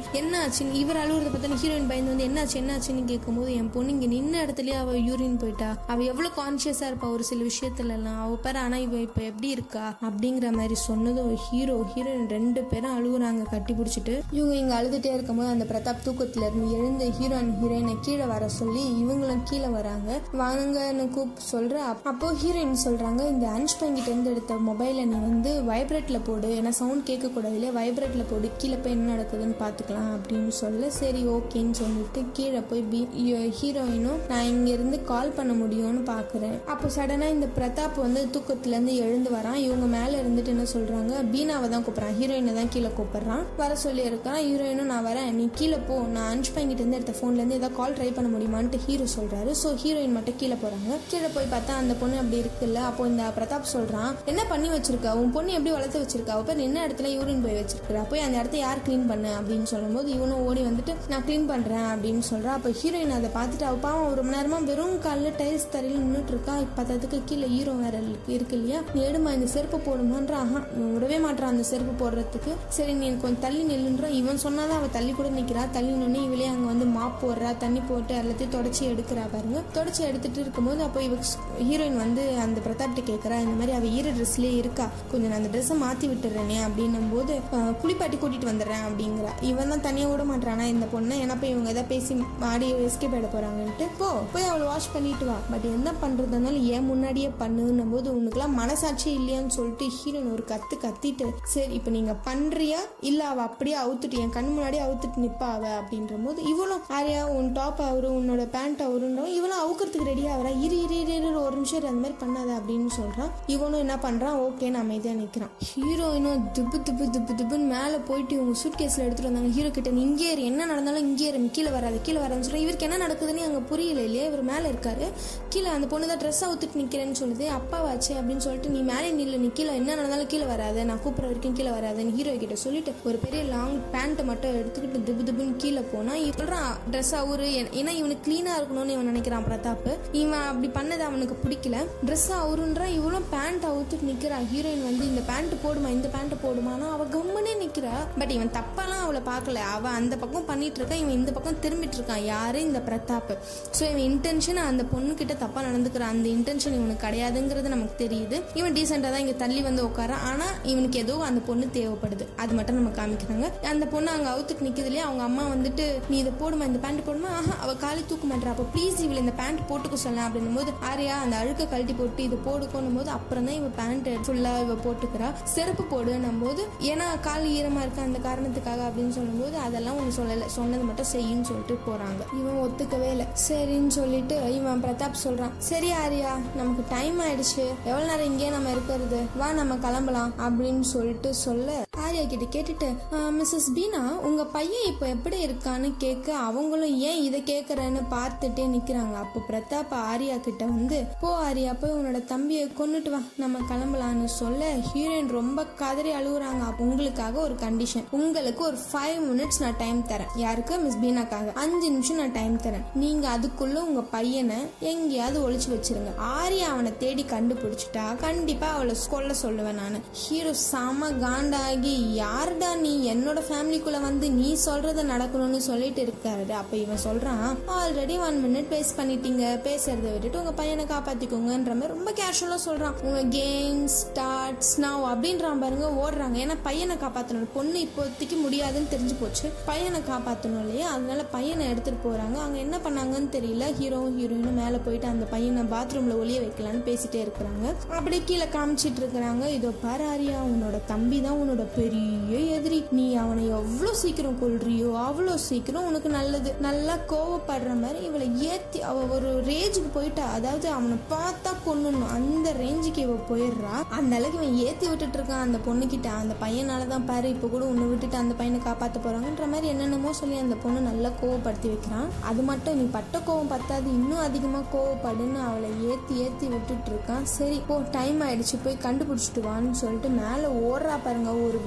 என்னாச்சுன்னு இவர் அழுகுறத பார்த்தா ஹீரோயின் பயந்து வந்து என்னாச்சு என்னாச்சுன்னு கேட்கும்போது என் பொண்ணு இங்க நின்ன இடத்துலயே அவ யூரின் போயிட்டா அவ எவ்வளவு கான்சியஸா இருப்பா ஒரு சில விஷயத்துல எல்லாம் அவ பேர் ஆனா இவ இப்ப எப்படி இருக்கா அப்படிங்கிற மாதிரி சொன்னதும் ஹீரோ ஹீரோயின் ரெண்டு பேரும் அழுகுறாங்க கட்டி பிடிச்சிட்டு இவங்க இங்க அழுதுட்டே இருக்கும்போது அந்த பிரதாப் தூக்கத்துல இருந்து எழுந்த ஹீரோ அண்ட் ஹீரோயினை கீழே வர சொல்லி இவங்களும் கீழே வராங்க வாங்கன்னு கூப்பிட்டு சொல்ற அப்~ அப்போ ஹீரோயின் சொல்றாங்க இந்த அன்ஷ் பங்கிட்ட இருந்து எடுத்த மொபைலை நீ வந்து வைப்ரேட்ல போடு ஏன்னா சவுண்ட் கேட்க கூடாது இல்லையா வைப்ரேட்ல போடு கீழே போய் என்ன நடக்குதுன்னு பாத்துக்கலாம் அப்படின்னு சொல்ல சரி ஓகேன்னு சொல்லிட்டு கீழே போய் பி- ஹீ- ஹீரோயினும் நான் இங்க இருந்து கால் பண்ண முடியும்னு பாக்குறேன் அப்போ சடனா இந்த பிரதாப் வந்து தூக்கத்துல இருந்து எழுந்து வரான் இவங்க மேல இருந்துட்டு என்ன சொல்றாங்க பீனாவை தான் கூப்பிடுறான் ஹீரோயினை தான் கீழே கூப்பிடுறான் வர சொல்லி இருக்கான் ஹீரோயினும் நான் வரேன் நீ கீழே போ நான் அன்ஷ் பங்கிட்ட இருந்து எடுத்த போன்ல இருந்து ஏதாவது கால் ட்ரை பண்ண முடியுமான்ட்டு ஹீரோ சொல்றாரு ஸோ ஹீரோயின் மட்டும் கீழே போறாங்க கீழே போய் பார்த்தா அந்த பொண்ணு அப்படி இருக்குல்ல அப்போ இந்த பிரதாப் சொல்றான் என்ன பண்ணி வச்சிருக்கா உன் பொண்ணு எப்படி வளர்த்து வச்சிருக்கா அவ பேர் என்ன இடத்துல யூரின் போய் வச்சிருக்கா போய் அந்த இடத்த யார் க்ளீன் பண்ண அப்படின்னு சொல்லும்போது இவனும் ஓடி வந்துட்டு நான் க்ளீன் பண்றேன் அப்படின்னு சொல்றா அப்போ ஹீரோயின் அதை பார்த்துட்டு அவ பாவம் ஒரு மணி நேரமா வெறும் காலில் டைல்ஸ் தரையில் நின்றுட்டு இருக்கா பத்ததுக்கு கீழே ஹீரோ வேற இருக்கு- இருக்கு இல்லையா நீ எடுமா இந்த செருப்பு போடுமான்ற ஆஹா இவன் விடவே மாட்டான் அந்த செருப்பு போடுறதுக்கு சரி நீ எனக்கு கொஞ்சம் தள்ளி நில்லுன்றா இவன் சொன்னாதான் அவ தள்ளி கூட நிக்கிறா தள்ளி நின்று இவளே அங்க வந்து மாப் போடுறா தண்ணி போட்டு எல்லாத்தையும் தொடச்சி எடுக்கிறா பாருங்க தொடச்சி எடுத்துட்டு இருக்கும்போது அப்போ இவ ஹீரோயின் வந்து அந்த பிரதாப்கிட்ட கேட்கறா இந்த மாதிரி அவ ஈர ட்ரெஸ்லயே இருக்கா கொஞ்சம் நான் அந்த ட்ரெஸ்ஸை மாத்தி விட்டுறேனே அப்படின்னும் போது "அஹ், குளிப்பாட்டி கூட்டிட்டு வந்துடுறேன் அப்படிங்கிறா இவன் தான் தனியா விட மாட்டானா இந்த பொண்ணை ஏன்னா போய் இவங்க ஏதாவது பேசி மாடி எஸ்கேப் ஆயிட போறாங்கன்ட்டு போ போய் அவளை வாஷ் பண்ணிட்டு வா பட் என்ன பண்றதுனால ஏன் முன்னாடியே பண்ணுன்னும் போது உனக்குலாம் மனசாட்சி இல்லையான்னு சொல்லிட்டு ஹீரோயின் ஒரு கத்து கத்திட்டு சரி இப்போ நீங்க பண்றியா இல்ல அவ அப்படியே அவுத்துட்டு என் கண் முன்னாடியே அவுத்துட்டு நிப்பா அவ அப்படின்ற போது இவளும் ஆரியா உன் டாப் அவரு உன்னோட பேண்ட் அவருன்றோம் இவளும் அவுக்கிறதுக்கு ரெடியா வரா இரு இரு இரு இரு ஒரு நிமிஷம் இரு, அந்த மாதிரி பண்ணாத அப்படின்னு சொல்றான் இவனும் என்ன பண்றான் ஓகேன்னு அமைதியா நிக்கிறான் ஹீரோயினும் துப்பு துப்பு துப்பு துப்புன்னு மேல போயிட்டு இவங்க சூட் கேஸ்ல எடுத்துட்டு வந்தாங்க ஹீரோ கிட்ட நீ இங்கே இரு என்ன நடந்தாலும் இங்கே இரு கீழே வராது கீழே வராதுன்னு சொல்றேன் இவருக்கு என்ன நடக்குதுன்னு அங்க புரியல இல்லையா இவர் மேல இருக்காரு கீழே அந்த பொண்ணு தான் ட்ரெஸ் அவுத்துட்டு நிக்கிறேன்னு சொல்லுது அப்பாவாச்சு அப்படின்னு சொல்லிட்டு நீ மேலே நில்லு நீ கீழே என்ன நடந்தாலும் கீழே வராது நான் கூப்பிட்ற வரைக்கும் கீழே வராதுன்னு ஹீரோ கிட்ட சொல்லிட்டு ஒரு பெரிய லாங் பேண்ட்டை மட்டும் எடுத்துக்கிட்டு திபு திபுன்னு கீழே போனா சொல்றான் ட்ரெஸ் அவரு ஏன்னா இவனுக்கு க்ளீனா இருக்கணும்னு இவன் நினைக்கிறான் பிரதாப் இவன் அப்படி பண்ணது அவனுக்கு பிடிக்கல ட்ரெஸ் அவருன்றா இவளும் பேண்ட் அவுத்துட்டு நிக்கிறா ஹீரோயின் வந்து இந்த பேண்ட் போடுமா இந்த பேண்ட் போடுமானா அவ கம்முனே நிக்கிறா பட் இவன் தப்பாலாம் அவளை பார்க்கல அவ அந்த பக்கம் பண்ணிட்டு இருக்கா இவன் இந்த பக்கம் திரும்பிட்டு இருக்கான் யாரு இந்த பிரதாப் ஸோ இவன் இன்டென்ஷன் அந்த பொண்ணு கிட்ட தப்பா நடந்துக்கிறான் அந்த இன்டென்ஷன் இவனுக்கு கிடையாதுங்கிறது நமக்கு தெரியுது இவன் டீசெண்டா தான் இங்க தள்ளி வந்து உட்காரான் ஆனா இவனுக்கு ஏதோ அந்த பொண்ணு தேவைப்படுது அது மட்டும் நம்ம காமிக்கிறாங்க அந்த பொண்ணு அங்க அவுத்துட்டு நிக்குது இல்லையா அவங்க அம்மா வந்துட்டு நீ இதை போடுமா இந்த பேண்ட் போடுமா ஆஹா அவ காலி தூக்க மாட்டா அப்போ ப்ளீஸ் இவளை இந்த பேண்ட் போட்டுக்க சொல்லலாம் அப்படின்னும் போது ஆரியா அந்த அழுக்க கழட்டி போட்டு இது போடுக்கணும் போது அப்புறம் தான் இவ பேண்ட் ஃபுல்லா இவ போட்டுக்கிறா செருப்பு போடுன்னும் போது ஏன்னா கால் ஈரமா இருக்க அந்த காரணத்துக்காக அப்படின்னு சொல்லும்போது அதெல்லாம் ஒன்று சொல்லலை சொன்னது மட்டும் செய்யுன்னு சொல்லிட்டு போறாங்க இவன் ஒத்துக்கவே இல்லை சரின்னு சொல்லிட்டு இவன் பிரதாப் சொல்றான் சரி ஆரியா நமக்கு டைம் ஆயிடுச்சு எவ்வளவு நேரம் இங்கே நம்ம இருக்கிறது வா நம்ம கிளம்பலாம் அப்படின்னு சொல்லிட்டு சொல்ல ஆரியா கிட்ட கேட்டுட்டு மிஸ்ஸஸ் பீனா உங்க பையன் இப்போ எப்படி இருக்கான்னு கேட்க அவங்களும் ஏன் இதை கேட்கறேன்னு பார்த்துட்டே நிக்கிறாங்க அப்போ பிரதாப் ஆரியா கிட்ட வந்து போ ஆரியா போய் உன்னோட தம்பியை கொன்னுட்டு வா நம்ம கிளம்பலான்னு சொல்ல ஹீரோயின் ரொம்ப கதறி அழுகுறாங்க அப்போ உங்களுக்காக ஒரு கண்டிஷன் உங்களுக்கு ஒரு ஃபைவ் மினிட்ஸ் நான் டைம் தரேன் யாருக்கு மிஸ் பீனாக்காக அஞ்சு நிமிஷம் நான் டைம் தரேன் நீங்க அதுக்குள்ள உங்க பையனை எங்கேயாவது ஒளிச்சு வச்சிருங்க ஆரியா அவனை தேடி கண்டுபிடிச்சிட்டா கண்டிப்பா அவளை கொல்ல சொல்லுவேன் நான் ஹீரோ செம காண்டாகி யாருடா நீ என்னோட ஃபேமிலிக்குள்ள வந்து நீ சொல்றத நடக்கணும்னு சொல்லிட்டு இருக்காரு அப்ப இவன் சொல்றான் ஆல்ரெடி ஒன் மினிட் பேஸ் பண்ணிட்டீங்க பேசுறத விட்டுட்டு உங்க பையனை காப்பாத்திக்கோங்கன்ற மாதிரி ரொம்ப கேஷுவலா சொல்றான் உங்க கேம் ஸ்டார்ட்ஸ் நவ் அப்படின்றான் பாருங்க ஓடுறாங்க ஏன்னா பையனை காப்பாத்தணும் பொண்ணு இப்போதைக்கு முடியாதுன்னு தெரிஞ்சு போச்சு பையனை காப்பாத்தணும் இல்லையா அதனால பையனை எடுத்துட்டு போறாங்க அங்க என்ன பண்ணாங்கன்னு தெரியல ஹீரோவும் ஹீரோயினும் மேல போயிட்டு அந்த பையனை பாத்ரூம்ல ஒளிய வைக்கலான்னு பேசிட்டே இருக்கிறாங்க அப்படியே கீழே காமிச்சிட்டு இருக்கிறாங்க இதோ பாரு ஆரியா உன்னோட தம்பி தான் உன்னோட பெரிய எதிரி நீ அவனை எவ்வளோ சீக்கிரம் கொல்றியோ அவ்வளோ சீக்கிரம் உனக்கு நல்லது நல்லா கோவப்படுற மாதிரி இவளை ஏத்தி அவ ஒரு ரேஞ்சுக்கு போயிட்டா அதாவது அவனை பார்த்தா கொல்லணும் அந்த ரேஞ்சுக்கு இவ போயிடுறா அந்த அளவுக்கு இவன் ஏத்தி விட்டுட்டு இருக்கான் அந்த பொண்ணுகிட்ட அந்த பையனால தான் பாரு இப்போ கூட உன்னை விட்டுட்டு அந்த பையனை காப்பாத்த போறாங்கன்ற மாதிரி என்னென்னமோ சொல்லி அந்த பொண்ணு நல்லா கோவப்படுத்தி வைக்கிறான் அது மட்டும் நீ பட்ட கோவம் பத்தாது இன்னும் அதிகமா கோவப்படுன்னு அவளை ஏத்தி ஏத்தி விட்டுட்டு இருக்கான் சரி போ டைம் ஆயிடுச்சு போய் கண்டுபிடிச்சிட்டு வான்னு சொல்லிட்டு மேல ஓடுறா பாருங்க ஒரு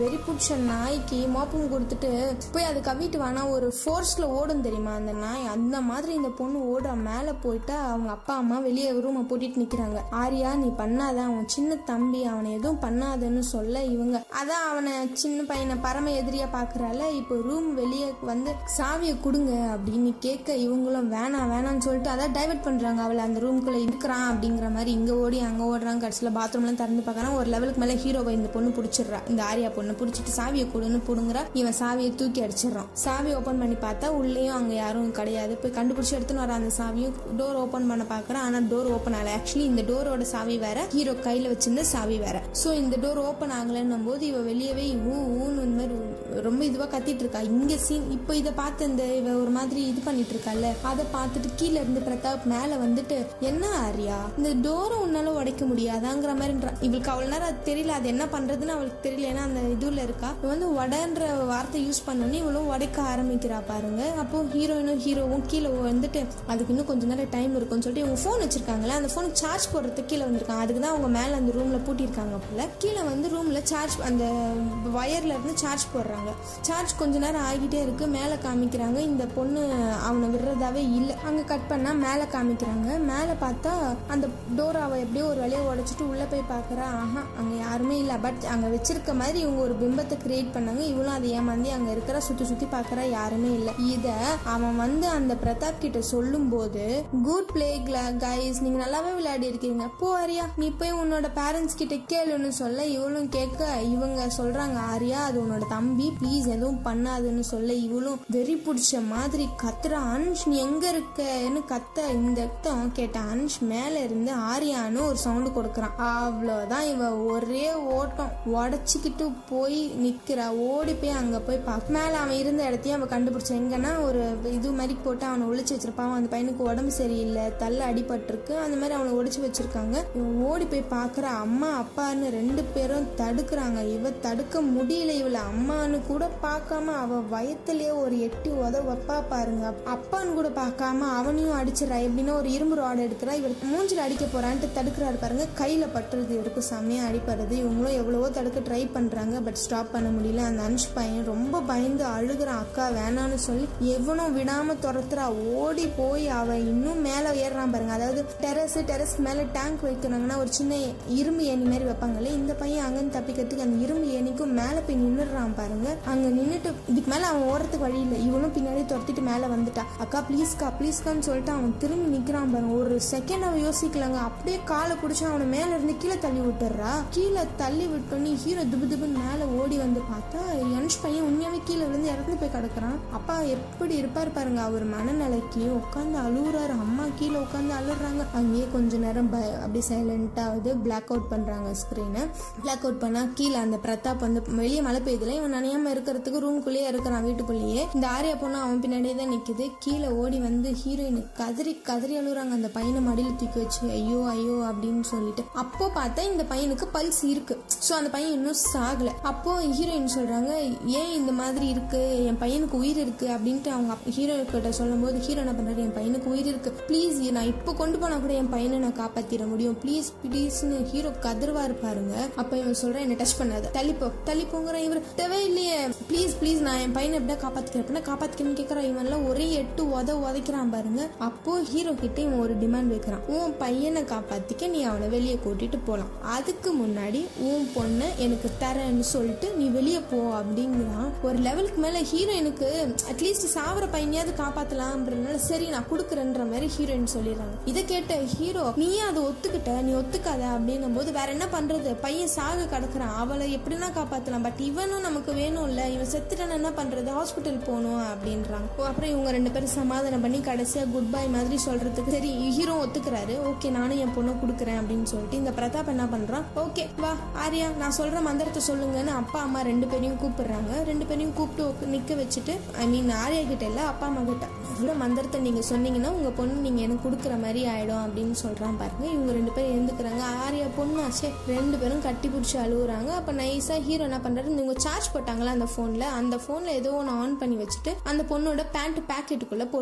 வெறி பிடிச்ச நாய்க்கு மோப்பம் கொடுத்துட்டு போய் அது கவிட்டு வானா ஒரு ஃபோர்ஸ்ல ஓடும் தெரியுமா அந்த நாய் அந்த மாதிரி இந்த பொண்ணு ஓடுற மேல போயிட்டு அவங்க அப்பா அம்மா வெளியே ரூமை பூட்டிட்டு நிக்கிறாங்க ஆரியா நீ பண்ணாத அவன் சின்ன தம்பி அவனை எதுவும் பண்ணாதன்னு சொல்ல இவங்க அதான் அவனை சின்ன பையனை பரம எதிரியா பாக்குறால இப்போ ரூம் வெளியே வந்து சாவியை கொடுங்க அப்படின்னு கேட்க இவங்களும் வேணாம் வேணாம்னு சொல்லிட்டு அதான் டைவர்ட் பண்றாங்க அவளை அந்த ரூம்குள்ள இருக்கிறான் அப்படிங்கிற மாதிரி இங்க ஓடி அங்க ஓடுறாங்க கடைசியில் பாத்ரூம்லாம் திறந்து பார்க்கறான் ஒரு லெவலுக்கு மேல ஹீரோவை இந்த பொண்ணு பிடிச்சிடுறா இந்த ஆரியா பொண்ணு பிடிச்சிட்டு சாவியை கொடுன்னு புடுங்குறா இவன் சாவியை தூக்கி அடிச்சிடறான் சாவி ஓபன் பண்ணி பார்த்தா உள்ளேயும் அங்க யாரும் கிடையாது போய் கண்டுபிடிச்சு எடுத்துன்னு வர அந்த சாவியும் டோர் ஓபன் பண்ண பாக்குறான் ஆனா டோர் ஓபன் ஆகல ஆக்சுவலி இந்த டோரோட சாவி வேற ஹீரோ கையில வச்சிருந்த சாவி வேற சோ இந்த டோர் ஓபன் ஆகலன்னும் போது இவ வெளியவே ஊ ஊன்னு இந்த மாதிரி ரொம்ப இதுவா கத்திட்டு இருக்கா இங்க சீன் இப்போ இதை பார்த்து இந்த இவ ஒரு மாதிரி இது பண்ணிட்டு இருக்கால அதை பார்த்துட்டு கீழே இருந்து பிரதாப் மேல வந்துட்டு என்ன ஆரியா இந்த டோரை உன்னால உடைக்க முடியாதாங்கிற மாதிரின்றா இவளுக்கு அவ்வளவு நேரம் அது தெரியல அது என்ன பண்றதுன்னு அவளுக்கு தெரியல ஏன்னா அந்த இதுல இருக்கா இவ வந்து உடன்ற வார்த்தை யூஸ் பண்ணோன்னே இவளும் உடைக்க ஆரம்பிக்கிறா பாருங்க அப்போ ஹீரோயினும் ஹீரோவும் கீழே வந்துட்டு அதுக்கு இன்னும் கொஞ்ச நேரம் டைம் இருக்கும்னு சொல்லிட்டு இவங்க ஃபோன் வச்சிருக்காங்களே அந்த ஃபோன் சார்ஜ் போடுறதுக்கு கீழே வந்திருக்காங்க அதுக்கு தான் அவங்க மேல அந்த ரூம்ல பூட்டியிருக்காங்க போல கீழே வந்து ரூம்ல சார்ஜ் அந்த வயர்ல இருந்து சார்ஜ் போடுறாங்க சார்ஜ் கொஞ்ச நேரம் ஆகிட்டே இருக்கு மேல காமிக்கிறாங்க இந்த பொண்ணு அவனை விடுறதாவே இல்லை அங்க கட் பண்ணா மேல காமிக்கிறாங்க மேல பார்த்தா அந்த டோர் அவ எப்படியோ ஒரு வழியை உடைச்சிட்டு உள்ள போய் பாக்குறா ஆஹா அங்க யாருமே இல்ல பட் அங்க வச்சிருக்க மாதிரி இவங்க ஒரு பிம்பத்தை கிரியேட் பண்ணாங்க இவளும் அதை ஏமாந்தி அங்க இருக்கிற சுத்தி சுத்தி பாக்குறா யாருமே இல்ல இத அவன் வந்து அந்த பிரதாப் கிட்ட சொல்லும் போது குட் பிளே கைஸ் நீங்க நல்லாவே விளையாடி இருக்கீங்க போ ஆரியா நீ போய் உன்னோட பேரண்ட்ஸ் கிட்ட கேளுன்னு சொல்ல இவளும் கேட்க இவங்க சொல்றாங்க ஆரியா அது உன்னோட தம்பி ப்ளீஸ் எதுவும் பண்ணாதுன்னு சொல்ல இவளும் வெறி பிடிச்ச மாதிரி கத்துற அனுஷ் நீ எங்க இருக்கன்னு கத்த இந்த ரத்தம் கேட்ட அனுஷ் மேல இருந்து ஆரியான்னு ஒரு சவுண்டு கொடுக்கறான் அவ்வளவுதான் இவ ஒரே ஓட்டம் உடச்சிக்கிட்டு போய் நிக்கிறா ஓடி போய் அங்க போய் பார்க்க மேல அவன் இருந்த இடத்தையும் அவன் கண்டுபிடிச்சா எங்கன்னா ஒரு இது மாதிரி போட்டு அவனை ஒளிச்சு வச்சிருப்பான் அந்த பையனுக்கு உடம்பு சரியில்லை தள்ள அடிபட்டிருக்கு அந்த மாதிரி அவனை ஒளிச்சு வச்சிருக்காங்க இவன் ஓடி போய் பாக்குற அம்மா அப்பான்னு ரெண்டு பேரும் தடுக்கிறாங்க இவ தடுக்க முடியல இவள அம்மான்னு கூட பார்க்காம அவ வயத்திலேயே ஒரு எட்டி உத வைப்பா பாருங்க அப்பான்னு கூட பார்க்காம அவனையும் அடிச்சிடறா எப்படின்னா ஒரு இரும்பு ராடு எடுக்கிறா இவர் மூஞ்சில அடிக்க போறான்ட்டு தடுக்கிறாரு பாருங்க கையில பட்டுறது இவருக்கு செம்மையா அடிப்படுறது இவங்களும் எவ்வளவோ தடுக்க ட்ரை பண்றாங்க பட் ஸ்டாப் பண்ண முடியல அந்த அனுஷ் பையன் ரொம்ப பயந்து அழுகுறான் அக்கா வேணான்னு சொல்லி எவனும் விடாம துரத்துறா ஓடி போய் அவ இன்னும் மேல ஏறுறான் பாருங்க அதாவது டெரஸ் டெரஸ் மேல டேங்க் வைக்கிறாங்கன்னா ஒரு சின்ன இரும்பு ஏணி மாதிரி வைப்பாங்கல்ல இந்த பையன் அங்கன்னு தப்பிக்கிறதுக்கு அந்த இரும்பு ஏணிக்கும் மேல போய் நின்னுடுறான் பாருங்க அங்க நின்னுட்டு இதுக்கு மேல அவன் ஓரத்துக்கு வழி இல்லை இவனும் பின்னாடி துரத்திட்டு மேல வந்துட்டா அக்கா ப்ளீஸ்க்கா ப்ளீஸ்க்கான்னு சொல்லிட்டு அவன் திரும்பி நிக்கிறான் பாருங்க ஒரு செகண்ட் அவன் யோசிக்கலங்க அப்படியே காலை பிடிச்சி அவனை மேல இருந்து கீழே தள்ளி விட்டுறா கீழே தள்ளி விட்டோன்னே ஹீரோ துபு துபுன்னு மேல ஓடி வந்து பார்த்தா யனுஷ் பையன் உண்மையாவே கீழே விழுந்து இறந்து போய் கிடக்குறான் அப்பா எப்படி இருப்பார் பாருங்க அவர் மனநிலைக்கு உட்காந்து அழுகுறாரு அம்மா கீழே உட்காந்து அழுறாங்க அங்கேயே கொஞ்ச நேரம் பய அப்படி சைலண்டாவது பிளாக் அவுட் பண்றாங்க ஸ்க்ரீனை பிளாக் அவுட் பண்ணா கீழே அந்த பிரதாப் வந்து வெளியே மழை பெய்யுதுல இவன் நனையாம இருக்கிறதுக்கு ரூம்குள்ளேயே இருக்கிறான் வீட்டுக்குள்ளேயே இந்த ஆரியா பொண்ணு அவன் பின்னாடியே தான் நிக்குது கீழே ஓடி வந்து ஹீரோயின் கதறி கதறி அழுகுறாங்க அந்த பையனை மடியில தூக்கி வச்சு ஐயோ ஐயோ அப்படின்னு சொல்லிட்டு அப்போ பார்த்தா இந்த பையனுக்கு பல்ஸ் இருக்கு ஸோ அந்த பையன் இன்னும் சாகல அப்போ ஹீரோயின் சொல்றாங்க ஏன் இந்த மாதிரி இருக்கு என் பையனுக்கு உயிர் இருக்கு அப்படின்ட்டு அவங்க ஹீரோ கிட்ட சொல்லும் போது ஹீரோ என்ன பண்றாரு என் பையனுக்கு உயிர் இருக்கு ப்ளீஸ் நான் இப்போ கொண்டு போனா கூட என் பையனை நான் காப்பாத்திட முடியும் ப்ளீஸ் ப்ளீஸ்னு ஹீரோ கதர்வாரு பாருங்க அப்ப இவன் சொல்றேன் என்ன டச் பண்ணாத தள்ளிப்போ தள்ளிப்போங்கிற இவர் தேவை இல்லையே ப்ளீஸ் ப்ளீஸ் நான் என் பையனை எப்படியா காப்பாத்திக்கிறேன் அப்படின்னா காப்பாத்திக்கணும்னு கேட்கறான் இவன்லாம் ஒரே எட்டு உத உதைக்கிறான் பாருங்க அப்போ ஹீரோ கிட்ட இவன் ஒரு டிமாண்ட் வைக்கிறான் உன் பையனை காப்பாத்திக்க நீ அவனை வெளியே கூட்டிட்டு போலாம் அதுக்கு முன்னாடி உன் பொண்ணை எனக்கு தரேன்னு சொல்லிட்டு நீ வெளியே போ அப்படிங்கிறான் ஒரு லெவலுக்கு மேல ஹீரோயினுக்கு அட்லீஸ்ட் சாவர பையனையாவது காப்பாத்தலாம்ன்றதுனால சரி நான் கொடுக்குறேன்ற மாதிரி ஹீரோயின் சொல்லிடுறாங்க இதை கேட்ட ஹீரோ நீயே அதை ஒத்துக்கிட்ட நீ ஒத்துக்காத அப்படின்னும் போது வேற என்ன பண்றது பையன் சாக கிடக்குறான் அவளை எப்படின்னா காப்பாத்தலாம் பட் இவனும் நமக்கு வேணும்ல இவன் செத்துட்டான என்ன பண்றது ஹாஸ்பிட்டல் போகணும் அப்படின்றாங்க ஓ, அப்புறம் இவங்க ரெண்டு பேரும் சமாதானம் பண்ணி கடைசியா குட் பை மாதிரி சொல்றதுக்கு சரி ஹீரோ ஒத்துக்கிறாரு ஓகே நானும் என் பொண்ணை கொடுக்குறேன் அப்படின்னு சொல்லிட்டு இந்த பிரதாப் என்ன பண்றான் ஓகே வா ஆரியா நான் சொல்ற மந்திரத்தை சொல்லுங்கன்னு அப்பா அம்மா ரெண்டு பேரையும் கூப்பிடுறாங்க ரெண்டு பேரையும் கூப்பிட்டு உக்க- நிக்க வச்சுட்டு ஐ மீன் ஆரியா கிட்ட இல்ல அப்பா அம்மா கிட்ட சொல்ற மந்திரத்தை நீங்க சொன்னீங்கன்னா உங்க பொண்ணு நீங்க எனக்கு கொடுக்குற மாதிரி ஆயிடும் அப்படின்னு சொல்றான் பாருங்க இவங்க ரெண்டு பேரும் எழுந்துக்கிறாங்க ஆரியா பொண்ணாச்சே ரெண்டு பேரும் கட்டி பிடிச்சி அழுகுறாங்க அப்ப நைஸா ஹீரோ என்ன பண்றாரு இவங்க சார்ஜ் போட்டாங்களா அந்த போன்ல அந்த போன்ல ஏதோ ஒன்று ஆன் பண்ணி வச்சுட்டு அந்த பொண்ணோட பேண்ட் பாக்கெட்டுக்குள்ள போட்டு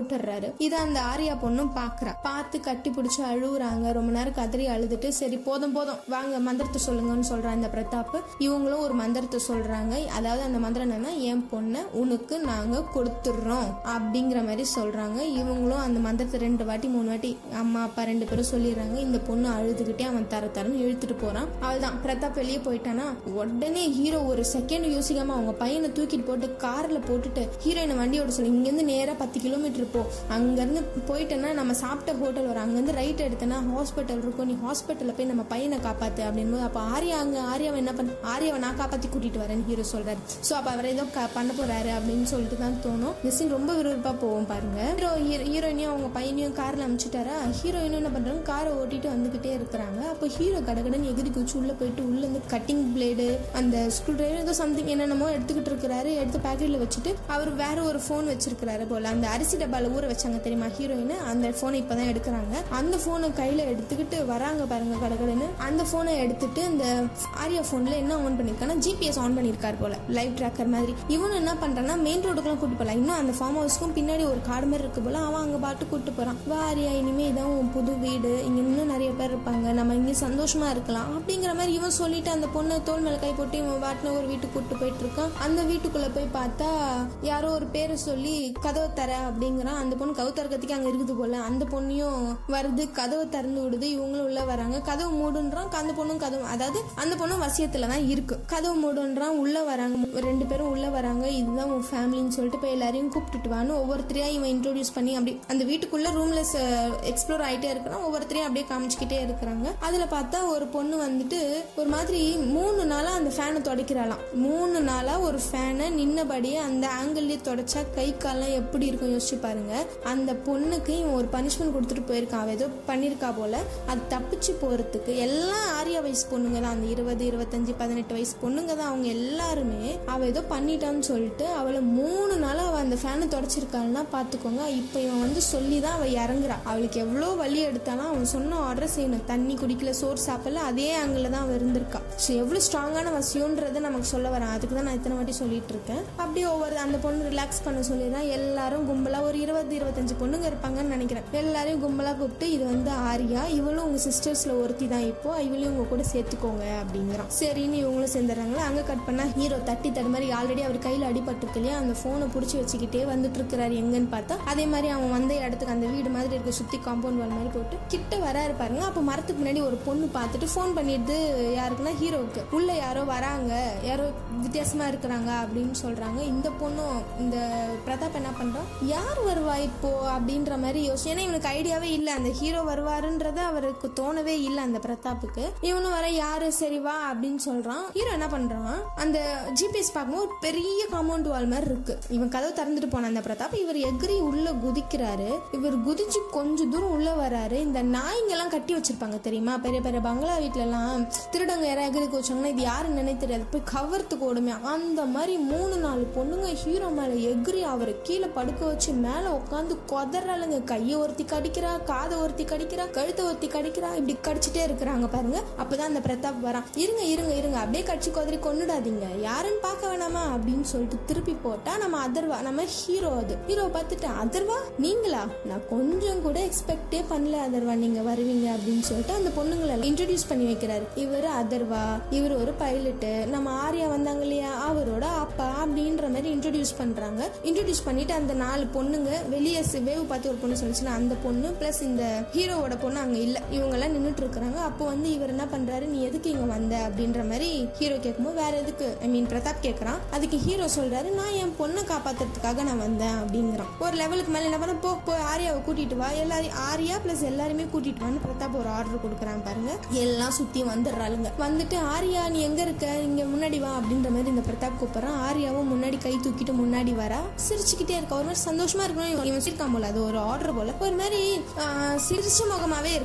போட்டுடுறாரு இதை அந்த ஆரியா பொண்ணும் பாக்குறா பார்த்து கட்டி பிடிச்சி அழுகுறாங்க ரொம்ப நேரம் கதறி அழுதுட்டு சரி போதும் போதும் வாங்க மந்திரத்தை சொல்லுங்கன்னு சொல்றான் இந்த பிரதாப் இவங்களும் ஒரு மந்திரத்தை சொல்றாங்க அதாவது அந்த மந்திரம் என்னன்னா என் பொண்ணை உனக்கு நாங்க கொடுத்துடுறோம் அப்படிங்கிற மாதிரி சொல்றாங்க இவங்களும் அந்த மந்திரத்தை ரெண்டு வாட்டி மூணு வாட்டி அம்மா அப்பா ரெண்டு பேரும் சொல்லிடுறாங்க இந்த பொண்ணு அழுதுகிட்டே அவன் தர தரன்னு இழுத்துட்டு போறான் அவள்தான் பிரதாப் வெளியே போயிட்டானா உடனே ஹீரோ ஒரு செகண்ட் யோசிக்காம அவங்க பையனை தூக்கிட்டு போட்டு கார்ல போட்டுட்டு ஹீரோயினை வண்டியோட சொல்லி இங்கேருந்து நேரா பத்து கிலோமீட்டர் போ அங்கேருந்து போயிட்டேன்னா நம்ம சாப்பிட்ட ஹோட்டல் வரும் அங்கேருந்து ரைட் எடுத்தேன்னா ஹாஸ்பிட்டல் இருக்கும் நீ ஹாஸ்பிட்டலில் போய் நம்ம பையனை காப்பாத்து அப்படின்போது அப்போ ஆர்யா அங்கே ஆர்யாவை என்ன பண்ண ஆர்யாவை நான் காப்பாற்றி கூட்டிட்டு வரேன்னு ஹீரோ சொல்றாரு ஸோ அப்போ அவர் ஏதோ க- பண்ண போறாரு அப்படின்னு சொல்லிட்டு தான் தோணும் இந்த சீன் ரொம்ப விறுவிறுப்பா போவோம் பாருங்க ஹீரோ ஹீரோயினையும் அவங்க பையனையும் கார்ல அனுப்பிச்சிட்டாரா ஹீரோயினும் என்ன பண்றாங்க காரை ஓட்டிட்டு வந்துகிட்டே இருக்கிறாங்க அப்போ ஹீரோ கடகடன்னு எகிரி குச்சி உள்ள போயிட்டு உள்ள இருந்து கட்டிங் பிளேடு அந்த ஸ்க்ரூ டிரைவர் ஏதோ சம்திங் என்னென்னமோ எடுத்துக்கிட்டு இருக்கிறாரு எடுத்து பேக்கெட்ல வச்சுட்டு அவர் வேற ஒரு ஃபோன் வச்சிருக்கிறாரு போல அந்த அரிசி டப்பால ஊற வச்சாங்க தெரியுமா ஹீரோயின் அந்த போனை இப்பதான் எடுக்கிறாங்க அந்த போனை கையில எடுத்துக்கிட்டு வராங்க பாருங்க கடகடன்னு அந்த போனை எடுத்துட்டு இந்த ஆரியா போன்ல என்ன ஆன் பண்ணிருக்காங்கன்னா ஜிபிஎஸ் ஆன் பண்ணிருக்காரு போல லைவ் ட்ராக்கர் மாதிரி இவன் என்ன பண்றான்னா மெயின் ரோடுக்குலாம் கூட்டு போலாம் இன்னும் அந்த ஃபார்ம் ஹவுஸ்க்கும் பின்னாடி ஒரு காடு மாதிரி இருக்கு போல அவன் அங்க பாட்டு கூட்டு போறான் வா ஆரியா இனிமே இதான் உன் புது வீடு இங்க இன்னும் நிறைய பேர் இருப்பாங்க நம்ம இங்க சந்தோஷமா இருக்கலாம் அப்படிங்கிற மாதிரி இவன் சொல்லிட்டு அந்த பொண்ணை தோல் மேல கை போட்டு இவன் பாட்டுன ஒரு வீட்டுக்கு கூட்டு போயிட்டு இருக்கான் அந்த வீட்டுக்குள்ள போய் பார்த்தா யாரோ ஒரு பேரை சொல்லி கதவை தர அப்படிங்கிறான் அந்த பொண்ணு கதவு திறக்கிறதுக்கு அங்க இருக்குது போல அந்த பொண்ணையும் வருது கதவை திறந்து விடுது இவங்களும் உள்ள வராங்க கதவு மூடுன்றான் அந்த பொண்ணும் கதவு அதாவது அந்த பொண்ணும் வசியத்துல தான் இருக்கு கதவு மூடுன்றான் உள்ள வராங்க ரெண்டு பேரும் உள்ள வராங்க இதுதான் உன் ஃபேமிலின்னு சொல்லிட்டு போய் எல்லாரையும் கூப்பிட்டுட்டு வான்னு ஒவ்வொருத்தரையா இவன் இன்ட்ரோடியூஸ் பண்ணி அப்படி அந்த வீட்டுக்குள்ள ரூம்ல எக்ஸ்ப்ளோர் ஆயிட்டே இருக்கிறான் ஒவ்வொருத்தரையும் அப்படியே காமிச்சுக்கிட்டே இருக்கிறாங்க அதுல பார்த்தா ஒரு பொண்ணு வந்துட்டு ஒரு மாதிரி மூணு நாளா அந்த ஃபேனை துடைக்கிறாளாம் மூணு நாளா ஒரு ஃபேனை நின்னபடியே அந்த ஆங்கிள்லயே தொடச்சா கை கால்லாம் எப்படி இருக்கும் யோசிச்சு பாருங்க அந்த பொண்ணுக்கு இவன் ஒரு பனிஷ்மெண்ட் கொடுத்துட்டு போயிருக்கான் அவ ஏதோ பண்ணிருக்கா போல அது தப்பிச்சு போறதுக்கு எல்லாம் ஆரியா வயசு பொண்ணுங்க தான் அந்த இருபது இருபத்தஞ்சு பதினெட்டு வயசு பொண்ணுங்க தான் அவங்க எல்லாருமே அவ ஏதோ பண்ணிட்டான்னு சொல்லிட்டு அவளை மூணு நாளா அவ அந்த ஃபேனை தொடச்சிருக்காள்னா பாத்துக்கோங்க இப்போ இவன் வந்து சொல்லி தான் அவ இறங்குறா அவளுக்கு எவ்வளோ வலி எடுத்தாலும் அவன் சொன்ன ஆர்டர் செய்யணும் தண்ணி குடிக்கல சோறு சாப்பிடல அதே ஆங்கிள் தான் அவ இருந்திருக்கா ஸோ எவ்வளோ ஸ்ட்ராங்கான வசியம்ன்றதை நமக்கு சொல்ல வரேன் அதுக்கு தான் நான் இத்தனை வாட்டி சொல்லிட்டு இருக்கேன் அப்படியே ஒவ்வொரு அந்த பொண்ணு ரிலாக்ஸ் பண்ண சொல்லிடுறான் எல்லாரும் கும்பலா ஒரு இருபது இருபத்தஞ்சு பொண்ணுங்க இருப்பாங்கன்னு நினைக்கிறேன் எல்லாரையும் கும்பலா கூப்பிட்டு இது வந்து ஆரியா இவளும் உங்க சிஸ்டர்ஸ்ல ஒருத்தி தான் இப்போ இவளையும் உங்க கூட சேர்த்துக்கோங்க அப்படிங்கிறான் சரின்னு இவங்களும் சேர்ந்துடுறாங்களா அங்க கட் பண்ணா ஹீரோ தட்டி தடு மாதிரி ஆல்ரெடி அவர் கையில அடிபட்டிருக்கு இல்லையா அந்த போனை பிடிச்சி வச்சுக்கிட்டே வந்துட்டு இருக்கிறாரு எங்கன்னு பார்த்தா அதே மாதிரி அவன் வந்த இடத்துக்கு அந்த வீடு மாதிரி இருக்க சுத்தி காம்பவுண்ட் வால் மாதிரி போட்டு கிட்ட வராரு பாருங்க அப்ப மரத்துக்கு முன்னாடி ஒரு பொண்ணு பார்த்துட்டு ஃபோன் பண்ணிடுது யாருக்குன்னா ஹீரோவுக்கு உள்ள யாரோ வராங்க யாரோ வித்தியாசமா இருக்கிறாங்க அப்படின்னு சொல்றாங்க இந்த பொண்ணும் இந்த பிரதாப் என்ன பண்றான் யார் வருவா இப்போ அப்படின்ற மாதிரி யோசிச்சு ஏன்னா இவனுக்கு ஐடியாவே இல்லை அந்த ஹீரோ வருவாருன்றது அவருக்கு தோணவே இல்லை அந்த பிரதாப்புக்கு இவனும் வர யாரு சரி வா அப்படின்னு சொல்றான் ஹீரோ என்ன பண்றான் அந்த ஜிபிஎஸ் பார்க்கும்போது ஒரு பெரிய காம்பவுண்ட் வால் மாதிரி இருக்கு இவன் கதவு திறந்துட்டு போன அந்த பிரதாப் இவர் எகிரி உள்ள குதிக்கிறாரு இவர் குதிச்சு கொஞ்ச தூரம் உள்ள வராரு இந்த நாய்ங்கெல்லாம் கட்டி வச்சிருப்பாங்க தெரியுமா பெரிய பெரிய பங்களா வீட்ல எல்லாம் திருடங்க யாராவது எகிரி வச்சாங்கன்னா இது யாருன்னு நினைவு தெரியாது போய் கவர்த்துக்கு ஓடுமே அந்த மாதிரி மூணு நாலு பொண்ணுங்க ஹீரோ மேல எகிரி அவரை கீழே படுக்க வச்சு மேல உட்காந்து கொதறாளுங்க கையை ஒருத்தி கடிக்கிறா காதை ஒருத்தி கடிக்கிறா கழுத்தை ஒருத்தி கடிக்கிறா இப்படி கடிச்சிட்டே இருக்கிறாங்க பாருங்க அப்பதான் அந்த பிரதாப் வரான் இருங்க இருங்க இருங்க அப்படியே கடிச்சு கொதறி கொண்டுடாதீங்க யாருன்னு பார்க்க வேணாமா அப்படின்னு சொல்லிட்டு திருப்பி போட்டா நம்ம அதர்வா நம்ம ஹீரோ அது ஹீரோ பார்த்துட்டு அதர்வா நீங்களா நான் கொஞ்சம் கூட எக்ஸ்பெக்டே பண்ணல அதர்வா நீங்க வருவீங்க அப்படின்னு சொல்லிட்டு அந்த பொண்ணுங்களை இன்ட்ரடியூஸ் பண்ணி வைக்கிறாரு இவர் அதர்வா இவர் ஒரு பைலட்டு நம்ம ஆர்யா வந்தாங்க இல்லையா அவரோட அப்பா அப்படின்ற மாதிரி இன்ட்ரடியூஸ் பண்றாங்க இன்ட்ரடியூஸ் பண்ணிட்டு அந்த நாலு பொண்ணுங்க வெளியே வேவு பார்த்து ஒரு பொண்ணு சொல்லிச்சுன்னா அந்த பொண்ணு பிளஸ் இந்த ஹீரோவோட பொண்ணு அங்க இல்ல இவங்க எல்லாம் நின்றுட்டு இருக்கிறாங்க அப்போ வந்து இவர் என்ன பண்றாரு நீ எதுக்கு இங்க வந்த அப்படின்ற மாதிரி ஹீரோ கேட்கும்போது வேற எதுக்கு ஐ மீன் பிரதாப் கேட்கறான் அதுக்கு ஹீரோ சொல்றாரு நான் என் பொண்ணை காப்பாத்துறதுக்காக நான் வந்தேன் அப்படிங்கிறான் ஒரு லெவலுக்கு மேல என்ன பண்ண போ போய் ஆர்யாவை கூட்டிட்டு வா எல்லாரையும் ஆர்யா பிளஸ் எல்லாருமே கூட்டிட்டு வான்னு பிரதாப் ஒரு ஆர்டர் கொடுக்குறான் பாருங்க எல்லாம் சுத்தி வந்துடுறாளுங்க வந்துட்டு ஆர்யா நீ எங்க இருக்க இங்க முன்னாடி வா அப்படின்ற மாதிரி இந்த பிரதாப் கூப்பிடுறான் ஆர்யாவும் முன்னாடி கை தூக்கிட்டு முன்னாடி வரா சிரிச்சுக்கிட்டே இருக்கா ஒரு மாதிரி சந்தோஷமா இருக்கணும் இவன் இவன் சிரிக்கான் போல அது ஒரு ஆர்டர் போல ஒரு மாதிரி ஆஹ், சிரிச்ச முகமாவே இருக்கா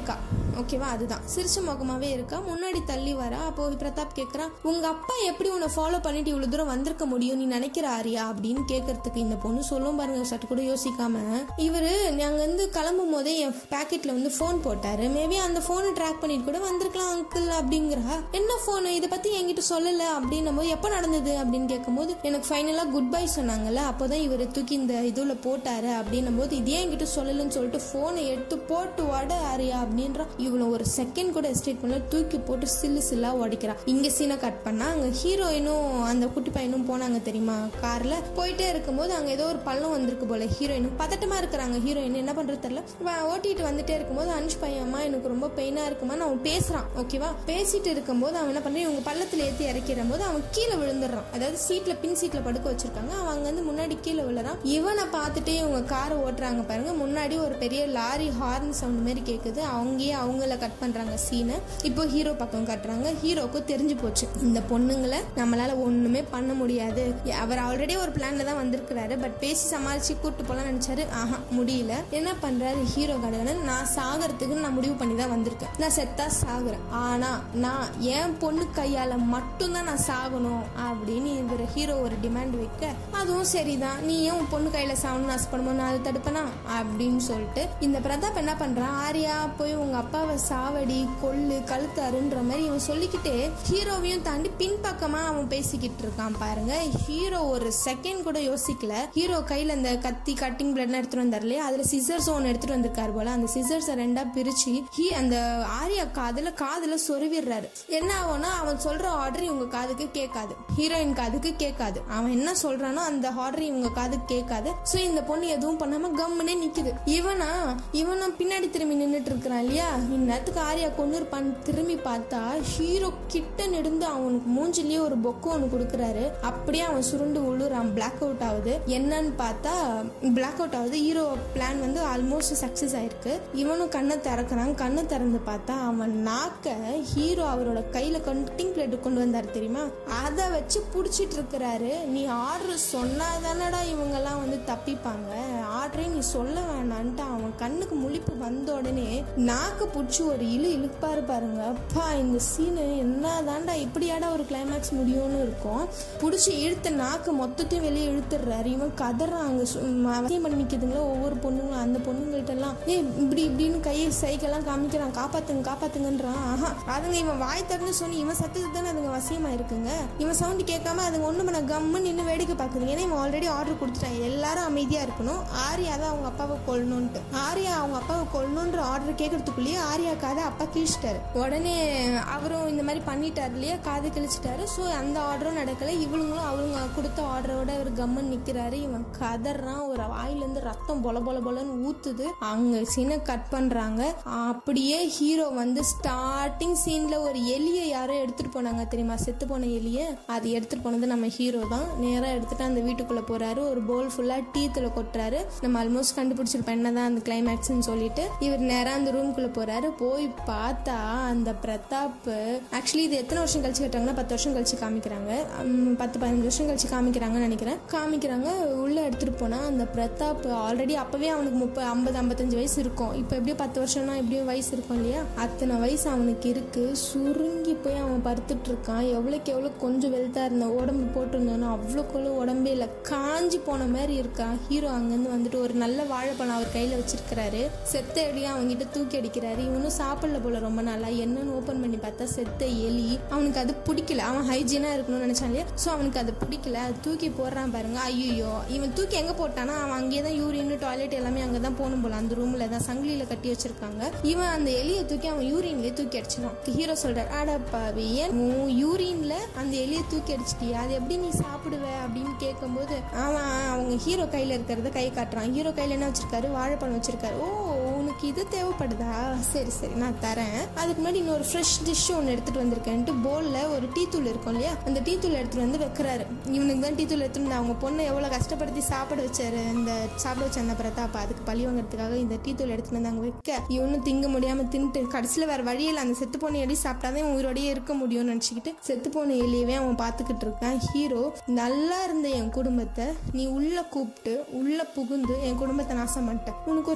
ஓகேவா அதுதான் சிரிச்ச முகமாவே இருக்கா முன்னாடி தள்ளி வரா அப்போ பிரதாப் கேக்குறான் உங்க அப்பா எப்படி உன்னை ஃபாலோ பண்ணிட்டு இவ்வளவு தூரம் வந்திருக்க முடியும் நீ நினைக்கிற ஆரியா அப்படின்னு கேட்கறதுக்கு இந்த பொண்ணு சொல்லும் பாருங்க சட்டு கூட யோசிக்காம இவரு நாங்க வந்து கிளம்பும் போதே என் பேக்கெட்ல வந்து ஃபோன் போட்டாரு மேபி அந்த போனை ட்ராக் பண்ணிட்டு கூட வந்திருக்கலாம் அங்கிள் அப்படிங்கிறா என்ன போன் இதை பத்தி என்கிட்ட சொல்லல அப்படின்னும் போது எப்ப நடந்தது அப்படின்னு கேட்கும்போது எனக்கு ஃபைனலா குட் பை சொன்னாங்கல்ல அப்போதான் இவர் தூக்கி இந்த இதுல போட்டாரு அப்படின்னும் போது இதே என்கிட்ட சொல்லலன்னு சொல்லிட்டு போனை எடுத்து போட்டு வட ஆரியா அப்படின்றா இவளை ஒரு செகண்ட் கூட எஸ்டேட் பண்ணல தூக்கி போட்டு சில்லு சில்லா உடைக்கிறா இங்க சீனை கட் பண்ணா அங்க ஹீரோயினும் அந்த குட்டி பையனும் போனாங்க தெரியுமா கார்ல போயிட்டே இருக்கும்போது அங்க ஏதோ ஒரு பள்ளம் வந்திருக்கு போல ஹீரோயினும் பதட்டமா இருக்கிறாங்க ஹீரோயின் என்ன பண்றது தெரியல இவன் ஓட்டிட்டு வந்துட்டே இருக்கும்போது அனுஷ் பையன் அம்மா எனக்கு ரொம்ப பெயினா இருக்குமா அவன் பேசுறான் ஓகேவா பேசிட்டு இருக்கும்போது அவன் என்ன பண்றான் இவங்க பள்ளத்துல ஏத்தி இறக்கிற போது அவன் கீழே விழுந்துடுறான் அதாவது சீட்ல பின் சீட்ல படுக்க வச்சிருக்காங்க அவன் அங்க வந்து முன்னாடி கீழே விழுறான் இவனை பார்த்துட்டே இவங்க காரை ஓட்டுறாங்க பாருங்க முன்னாடி ஒரு பெரிய லாரி ஹார்ன் சவுண்ட் மாதிரி கேக்குது அவங்கயே அவங்கள கட் பண்றாங்க சீனை இப்போ ஹீரோ பக்கம் கட்டுறாங்க ஹீரோக்கு தெரிஞ்சு போச்சு இந்த பொண்ணுங்களை நம்மளால ஒண்ணுமே பண்ண முடியாது அவர் ஆல்ரெடி ஒரு பிளான்ல தான் வந்திருக்கிறாரு பட் பேசி சமாளிச்சு கூட்டு போலாம் நினைச்சாரு ஆஹா முடியல என்ன பண்றாரு ஹீரோ கடகடன் நான் சாகறதுக்கு நான் முடிவு பண்ணி தான் வந்திருக்கேன் நான் செத்தா சாகுறேன் ஆனா நான் என் பொண்ணு கையால மட்டும்தான் நான் சாகணும் அப்படின்னு இவர் ஹீரோ ஒரு டிமாண்ட் வைக்க அதுவும் சரிதான் நீ ஏன் உன் பொண்ணு கையில சாகணும்னு ஆசைப்படுமோ நான் அதை தடுப்பனா அப்படின்னு சொல்லிட்டு இந்த பிரதாப் என்ன பண்றான் ஆரியா போய் உங்க அப்பாவை சாவடி கொல்லு கழுத்தாருன்ற மாதிரி இவன் சொல்லிக்கிட்டே ஹீரோவையும் தாண்டி பின்பக்கமா அவன் பேசிக்கிட்டு இருக்கான் பாருங்க ஹீரோ ஒரு செகண்ட் கூட யோசிக்கல ஹீரோ கையில அந்த கத்தி கட்டிங் பிளட் எடுத்துட்டு வந்தார் இல்லையா அதுல சிசர்ஸ் ஒன்று எடுத்துட்டு வந்திருக்காரு போல அந்த சிசர்ஸை ரெண்டா பிரிச்சு ஹீ அந்த ஆரியா காதுல காதுல சொருவிடுறாரு என்ன ஆகும்னா அவன் சொல்ற ஆர்டர் இவங்க காதுக்கு கேட்காது ஹீரோயின் காதுக்கு கேட்காது அவன் என்ன சொல்றானோ அந்த ஆர்டர் இவங்க காதுக்கு கேட்காது சோ இந்த பொண்ணு எதுவும் பண்ணாம கம்முனே நிக்குது இவனா இவனும் பின்னாடி திரும்பி நின்னுட்டு இருக்கிறான் இல்லையா இந்நேரத்துக்கு ஆரியா கொண்டு இருப்பான்னு திரும்பி பார்த்தா ஹீரோ கிட்ட நெடுந்து அவனுக்கு மூஞ்சிலேயே ஒரு பொக்கு ஒன்று கொடுக்குறாரு அப்படியே அவன் சுருண்டு உழுறான் பிளாக் அவுட் ஆகுது என்னன்னு பார்த்தா பிளாக் அவுட் ஆகுது ஹீரோ பிளான் வந்து ஆல்மோஸ்ட் சக்சஸ் ஆயிருக்கு இவனும் கண்ணை திறக்கிறான் கண்ணை திறந்து பார்த்தா அவன் நாக்க ஹீரோ அவரோட கையில கண்டிங் பிளேட் கொண்டு வந்தார் தெரியுமா அதை வச்சு புடிச்சிட்டு இருக்கிறாரு நீ ஆர்டர் சொன்னாதானடா இவங்கெல்லாம் வந்து தப்பிப்பாங்க ஆர்டரே நீ சொல்ல வேணான்ட்டு அவன் கண்ணுக்கு முழிப்பு வந்த உடனே நாக்கு புடிச்சு ஒரு இழு இழுப்பாரு பாருங்க அப்பா இந்த சீனு என்னதான்டா இப்படியாடா ஒரு கிளைமேக்ஸ் முடியும்னு இருக்கும் புடிச்சு இழுத்த நாக்கு மொத்தத்தையும் வெளியே இழுத்துடுறாரு இவன் கதறாங்க அவசியம் பண்ணி நிற்கிதுங்களா ஒவ்வொரு பொண்ணுங்களும் அந்த பொண்ணுங்கள்ட்ட எல்லாம் ஏ இப்படி இப்படின்னு கையை சைக்கெல்லாம் காமிக்கிறான் காப்பாத்துங்க காப்பாத்துங்கன்றான் ஆஹா அதுங்க இவன் வாய் திறந்து சொல்லி இவன் சத்தது தானே அதுங்க வசியமா இருக்குங்க இவன் சவுண்ட் கேட்காம அதுங்க ஒண்ணு பண்ண கம்முன்னு நின்று வேடிக்கை பாக்குதுங்க ஏன்னா இவன் ஆல்ரெடி ஆர்டர் கொடுத்துட்டான் எல்லாரும் அமைதியா இருக்கணும் ஆரியா தான் அவங்க அப்பாவை கொல்லணும்ட்டு ஆரியா அவங்க அப்பாவை கொல்லணுன்ற ஆர்டர் கேட்கறதுக்குள்ளேயே ஆரியா காதை அப்பா கிழிச்சிட்டாரு உடனே அவரும் இந்த மாதிரி பண்ணிட்டாரு இல்லையா காது கிழிச்சிட்டாரு ஸோ அந்த ஆர்டரும் நடக்கல இவளுங்களும் அவங்க கொடுத்த ஆர்டரோட இவர் கம்மன் நிக்கிறாரு இவன் கதறான் ஒரு வாயிலேருந்து ரத்தம் பொல பொல பொலன்னு ஊத்துது அங்க சீனை கட் பண்றாங்க அப்படியே ஹீரோ வந்து ஸ்டார்டிங் சீன்ல ஒரு எலியை யாரோ எடுத்துட்டு போனாங்க தெரியுமா செத்து போன எலிய அது எடுத்துட்டு போனது நம்ம ஹீரோ தான் நேரா எடுத்துட்டு அந்த வீட்டுக்குள்ள போறாரு ஒரு போல் ஃபுல்லா டீத்துல கொட்டுறாரு நம்ம ஆல்மோஸ்ட் கண்டுபிடிச்சிருப்போம் என்னதான் அந்த கிளைமேக்ஸ்னு சொல்லிட்டு இவர் நேரா அந்த ரூம்குள்ள போறாரு போய் பார்த்தா அந்த பிரதாப் ஆக்சுவலி இது எத்தனை வருஷம் கழிச்சு கட்டுறாங்கன்னா பத்து வருஷம் கழிச்சு காமிக்கிறாங்க உம், பத்து பதினஞ்சு வருஷம் கழிச்சு காமிக்கிறாங்கன்னு நினைக்கிறேன் காமிக்கிறாங்க உள்ள எடுத்துட்டு போனா அந்த பிரதாப் ஆல்ரெடி அப்பவே அவனுக்கு முப்பது ஐம்பது ஐம்பத்தஞ்சு வயசு இருக்கும் இப்போ எப்படியும் பத்து வருஷம்னா எப்படியும் வயசு இருக்கும் இல்லையா அத்தனை வயசு அவனுக்கு இருக்கு சுருங்கி போய் அவன் படுத்துட்டு இருக்கான் எவ்வளோக்கு எவ்வளோ கொஞ்சம் வெல்த்தா இருந்த உடம்பு போட்டிருந்தானோ அவ்வளோக்கு உடம்பே இல்லை காஞ்சி போன மாதிரி இருக்கான் ஹீரோ அங்கேருந்து வந்துட்டு ஒரு நல்ல வாழைப்பழம் அவர் கையில் வச்சிருக்கிறாரு செத்த எலியை அவன்கிட்ட தூக்கி அடிக்கிறாரு இவனும் சாப்பிடல போல ரொம்ப நாளா என்னன்னு ஓப்பன் பண்ணி பார்த்தா செத்த எலி அவனுக்கு அது பிடிக்கல அவன் ஹைஜீனாக இருக்கணும்னு நினைச்சான் இல்லையா ஸோ அவனுக்கு அது பிடிக்கல அது தூக்கி போடுறான் பாருங்க ஐயோ இவன் தூக்கி எங்கே போட்டானா அவன் அங்கேயே தான் யூரின் டாய்லெட் எல்லாமே அங்கே தான் போகணும் போல அந்த ரூமில் தான் சங்கிலியில் கட்டி வச்சிருக்காங்க இவன் அந்த எலியை தூக்கி அவன் யூரின்லேயே தூக்கி அடிச்சிடான் ஹீரோ சொல்றாரு ஆடாப்பாவி ஏன் உன் யூரின்ல அந்த எலியை தூக்கி அடிச்சிட்டியா அது எப்படி நீ சாப்பிடுவ அப்படின்னு கேட்கும்போது அவன் அவங்க ஹீரோ கையில இருக்கிறத கை காட்டுறான் ஹீரோ கையில என்ன வச்சிருக்காரு வாழைப்பழம் வச்சிருக்காரு ஓ உனக்கு இது தேவைப்படுதா சரி சரி நான் தரேன் அதுக்கு முன்னாடி இன்னொரு ஃப்ரெஷ் டிஷ் ஒன்று எடுத்துட்டு வந்திருக்கேன்ட்டு போல்ல ஒரு டீ தூள் இருக்கும் இல்லையா அந்த டீ தூள் எடுத்துட்டு வந்து வைக்கிறாரு இவனுக்கு தான் டீ தூள் எடுத்துட்டு வந்து அவங்க பொண்ணை எவ்வளவு கஷ்டப்படுத்தி சாப்பிட வச்சாரு இந்த சாப்பிட வச்ச அந்த பிரதாப் அதுக்கு பழி வாங்குறதுக்காக இந்த டீ தூள் எடுத்துட்டு வந்து அங்க வைக்க இவனும் திங்க முடியாம தின்ட்டு கடைசியில வேற வழியில் அந்த செத்து போன எலி சாப்பிட்டாதான் இவன் உயிரோடயே இருக்க முடியும்னு நினச்சிக்கிட்டு செத்து போன எலியவே அவன் பார்த்துக்கிட்டு இருக்கான் ஹீரோ நல்லா இருந்த என் குடும்பத்தை நீ உள்ள கூப்பிட்டு உள்ள புகுந்து என் குடும்பத்தை நாசம் பண்ணிட்ட உனக்கு ஒரு சின்ன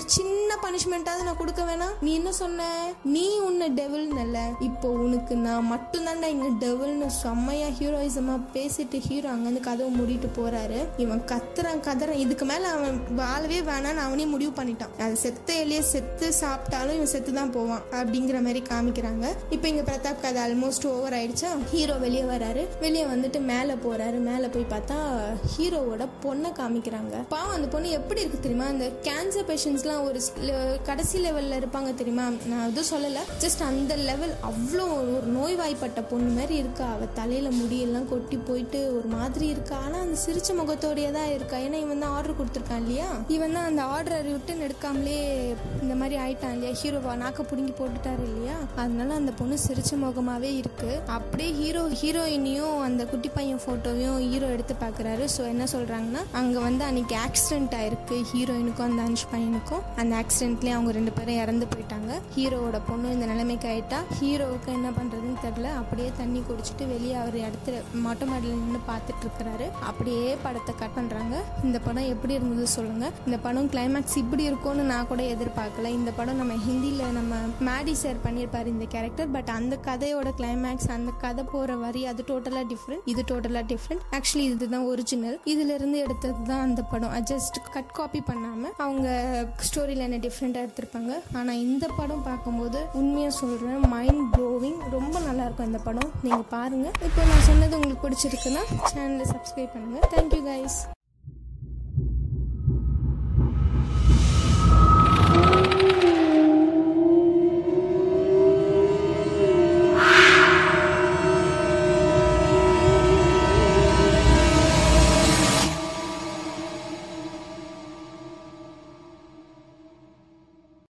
சின்ன பனிஷ்மெண்ட்டாவது நான் கொடுக்க வேணாம் நீ என்ன சொன்ன நீ உன்னை டெவில்னு இல்ல இப்போ உனக்கு நான் மட்டும்தான்டா இங்க டெவில்னு செம்மையா ஹீரோயிசமா பேசிட்டு ஹீரோ அங்கிருந்து கதவை மூடிட்டு போறாரு இவன் கத்துறான் கதறான் இதுக்கு மேல அவன் வாழவே வேணாம்னு அவனே முடிவு பண்ணிட்டான் அது செத்த எலியே செத்து சாப்பிட்டாலும் இவன் செத்து தான் போவான் அப்படிங்கிற மாதிரி காமிக்கிறாங்க இப்போ இங்க பிரதாப் கதை ஆல்மோஸ்ட் ஓவர் ஆயிடுச்சா ஹீரோ வெளியே வராரு வெளியே வந்துட்டு மேலே போறாரு மேலே போய் பார்த்தா ஹீரோவோட பொண்ணை காமிக்கிறாங்க பாவம் அந்த பொண்ணு எப்படி இருக்கு தெரியுமா அந்த கேன்சர் பேஷண்ட்ஸ்லாம் ஒரு ல- கடைசி லெவல்ல இருப்பாங்க தெரியுமா நான் எதுவும் சொல்லலை ஜஸ்ட் அந்த லெவல் அவ்வளோ ஒரு நோய்வாய்ப்பட்ட பொண்ணு மாதிரி இருக்கா அவ தலையில முடியெல்லாம் கொட்டி போயிட்டு ஒரு மாதிரி இருக்கா ஆனா அந்த சிரிச்ச முகத்தோடயே தான் இருக்கா ஏன்னா இவன் தான் ஆர்டர் கொடுத்துருக்கான் இல்லையா இவன் தான் அந்த ஆர்டரை ரிட்டன் எடுக்காமலே இந்த மாதிரி ஆயிட்டான் இல்லையா ஹீரோவா நாக்க பிடுங்கி போட்டுட்டாரு இல்லையா அதனால அந்த பொண்ணு சிரிச்ச முகமாவே இருக்கு அப்படியே ஹீரோ ஹீரோயினையும் அந்த குட்டி பையன் போட்டோவையும் ஹீரோ எடுத்து பார்க்குறாரு ஸோ என்ன சொல்றாங்கன்னா அங்க வந்து அன்னைக்கு ஆக்சிடென்ட் ஆயிருக்கு ஹீரோயினுக்கும் அந்த அனுஷ் பையனுக்கும் அந்த ஆக்சிடென்ட்லேயே அவங்க ரெண்டு பேரும் இறந்து போயிட்டாங்க ஹீரோவோட பொண்ணு இந்த நிலைமைக்கு ஆயிட்டா ஹீரோவுக்கு என்ன பண்றதுன்னு தெரியல அப்படியே தண்ணி குடிச்சிட்டு வெளியே அவர் இடத்துல மொட்டை மாடியில் நின்று பார்த்துட்டு இருக்கிறாரு அப்படியே படத்தை கட் பண்றாங்க இந்த படம் எப்படி இருந்தது சொல்லுங்க இந்த படம் கிளைமேக்ஸ் இப்படி இருக்கும்னு நான் கூட எதிர்பார்க்கல இந்த படம் நம்ம ஹிந்தியில் நம்ம மேடி சார் பண்ணியிருப்பாரு இந்த கேரக்டர் பட் அந்த கதையோட கிளைமேக்ஸ் அந்த கதை போற வரி அது டோட்டலா டிஃப்ரெண்ட் இது டோட்டலா டிஃப்ரெண்ட் ஆக்சுவலி இதுதான் ஒரிஜினல் இதுல இருந்து எடுத்தது தான் அந்த படம் ஜஸ்ட் கட் காப்பி பண்ணாம அவங்க ஸ்டோரி லைனை டிஃப்ரெண்டா எடுத்திருப்பாங்க ஆனா இந்த படம் பார்க்கும்போது உண்மையா சொல்றேன் மைண்ட் ப்ளோவிங் ரொம்ப நல்லா இருக்கும் இந்த படம் நீங்க பாருங்க இப்போ நான் சொன்னது உங்களுக்கு பிடிச்சிருக்குன்னா சேனலை சப்ஸ்கிரைப் பண்ணுங்க தேங்க்யூ கைஸ்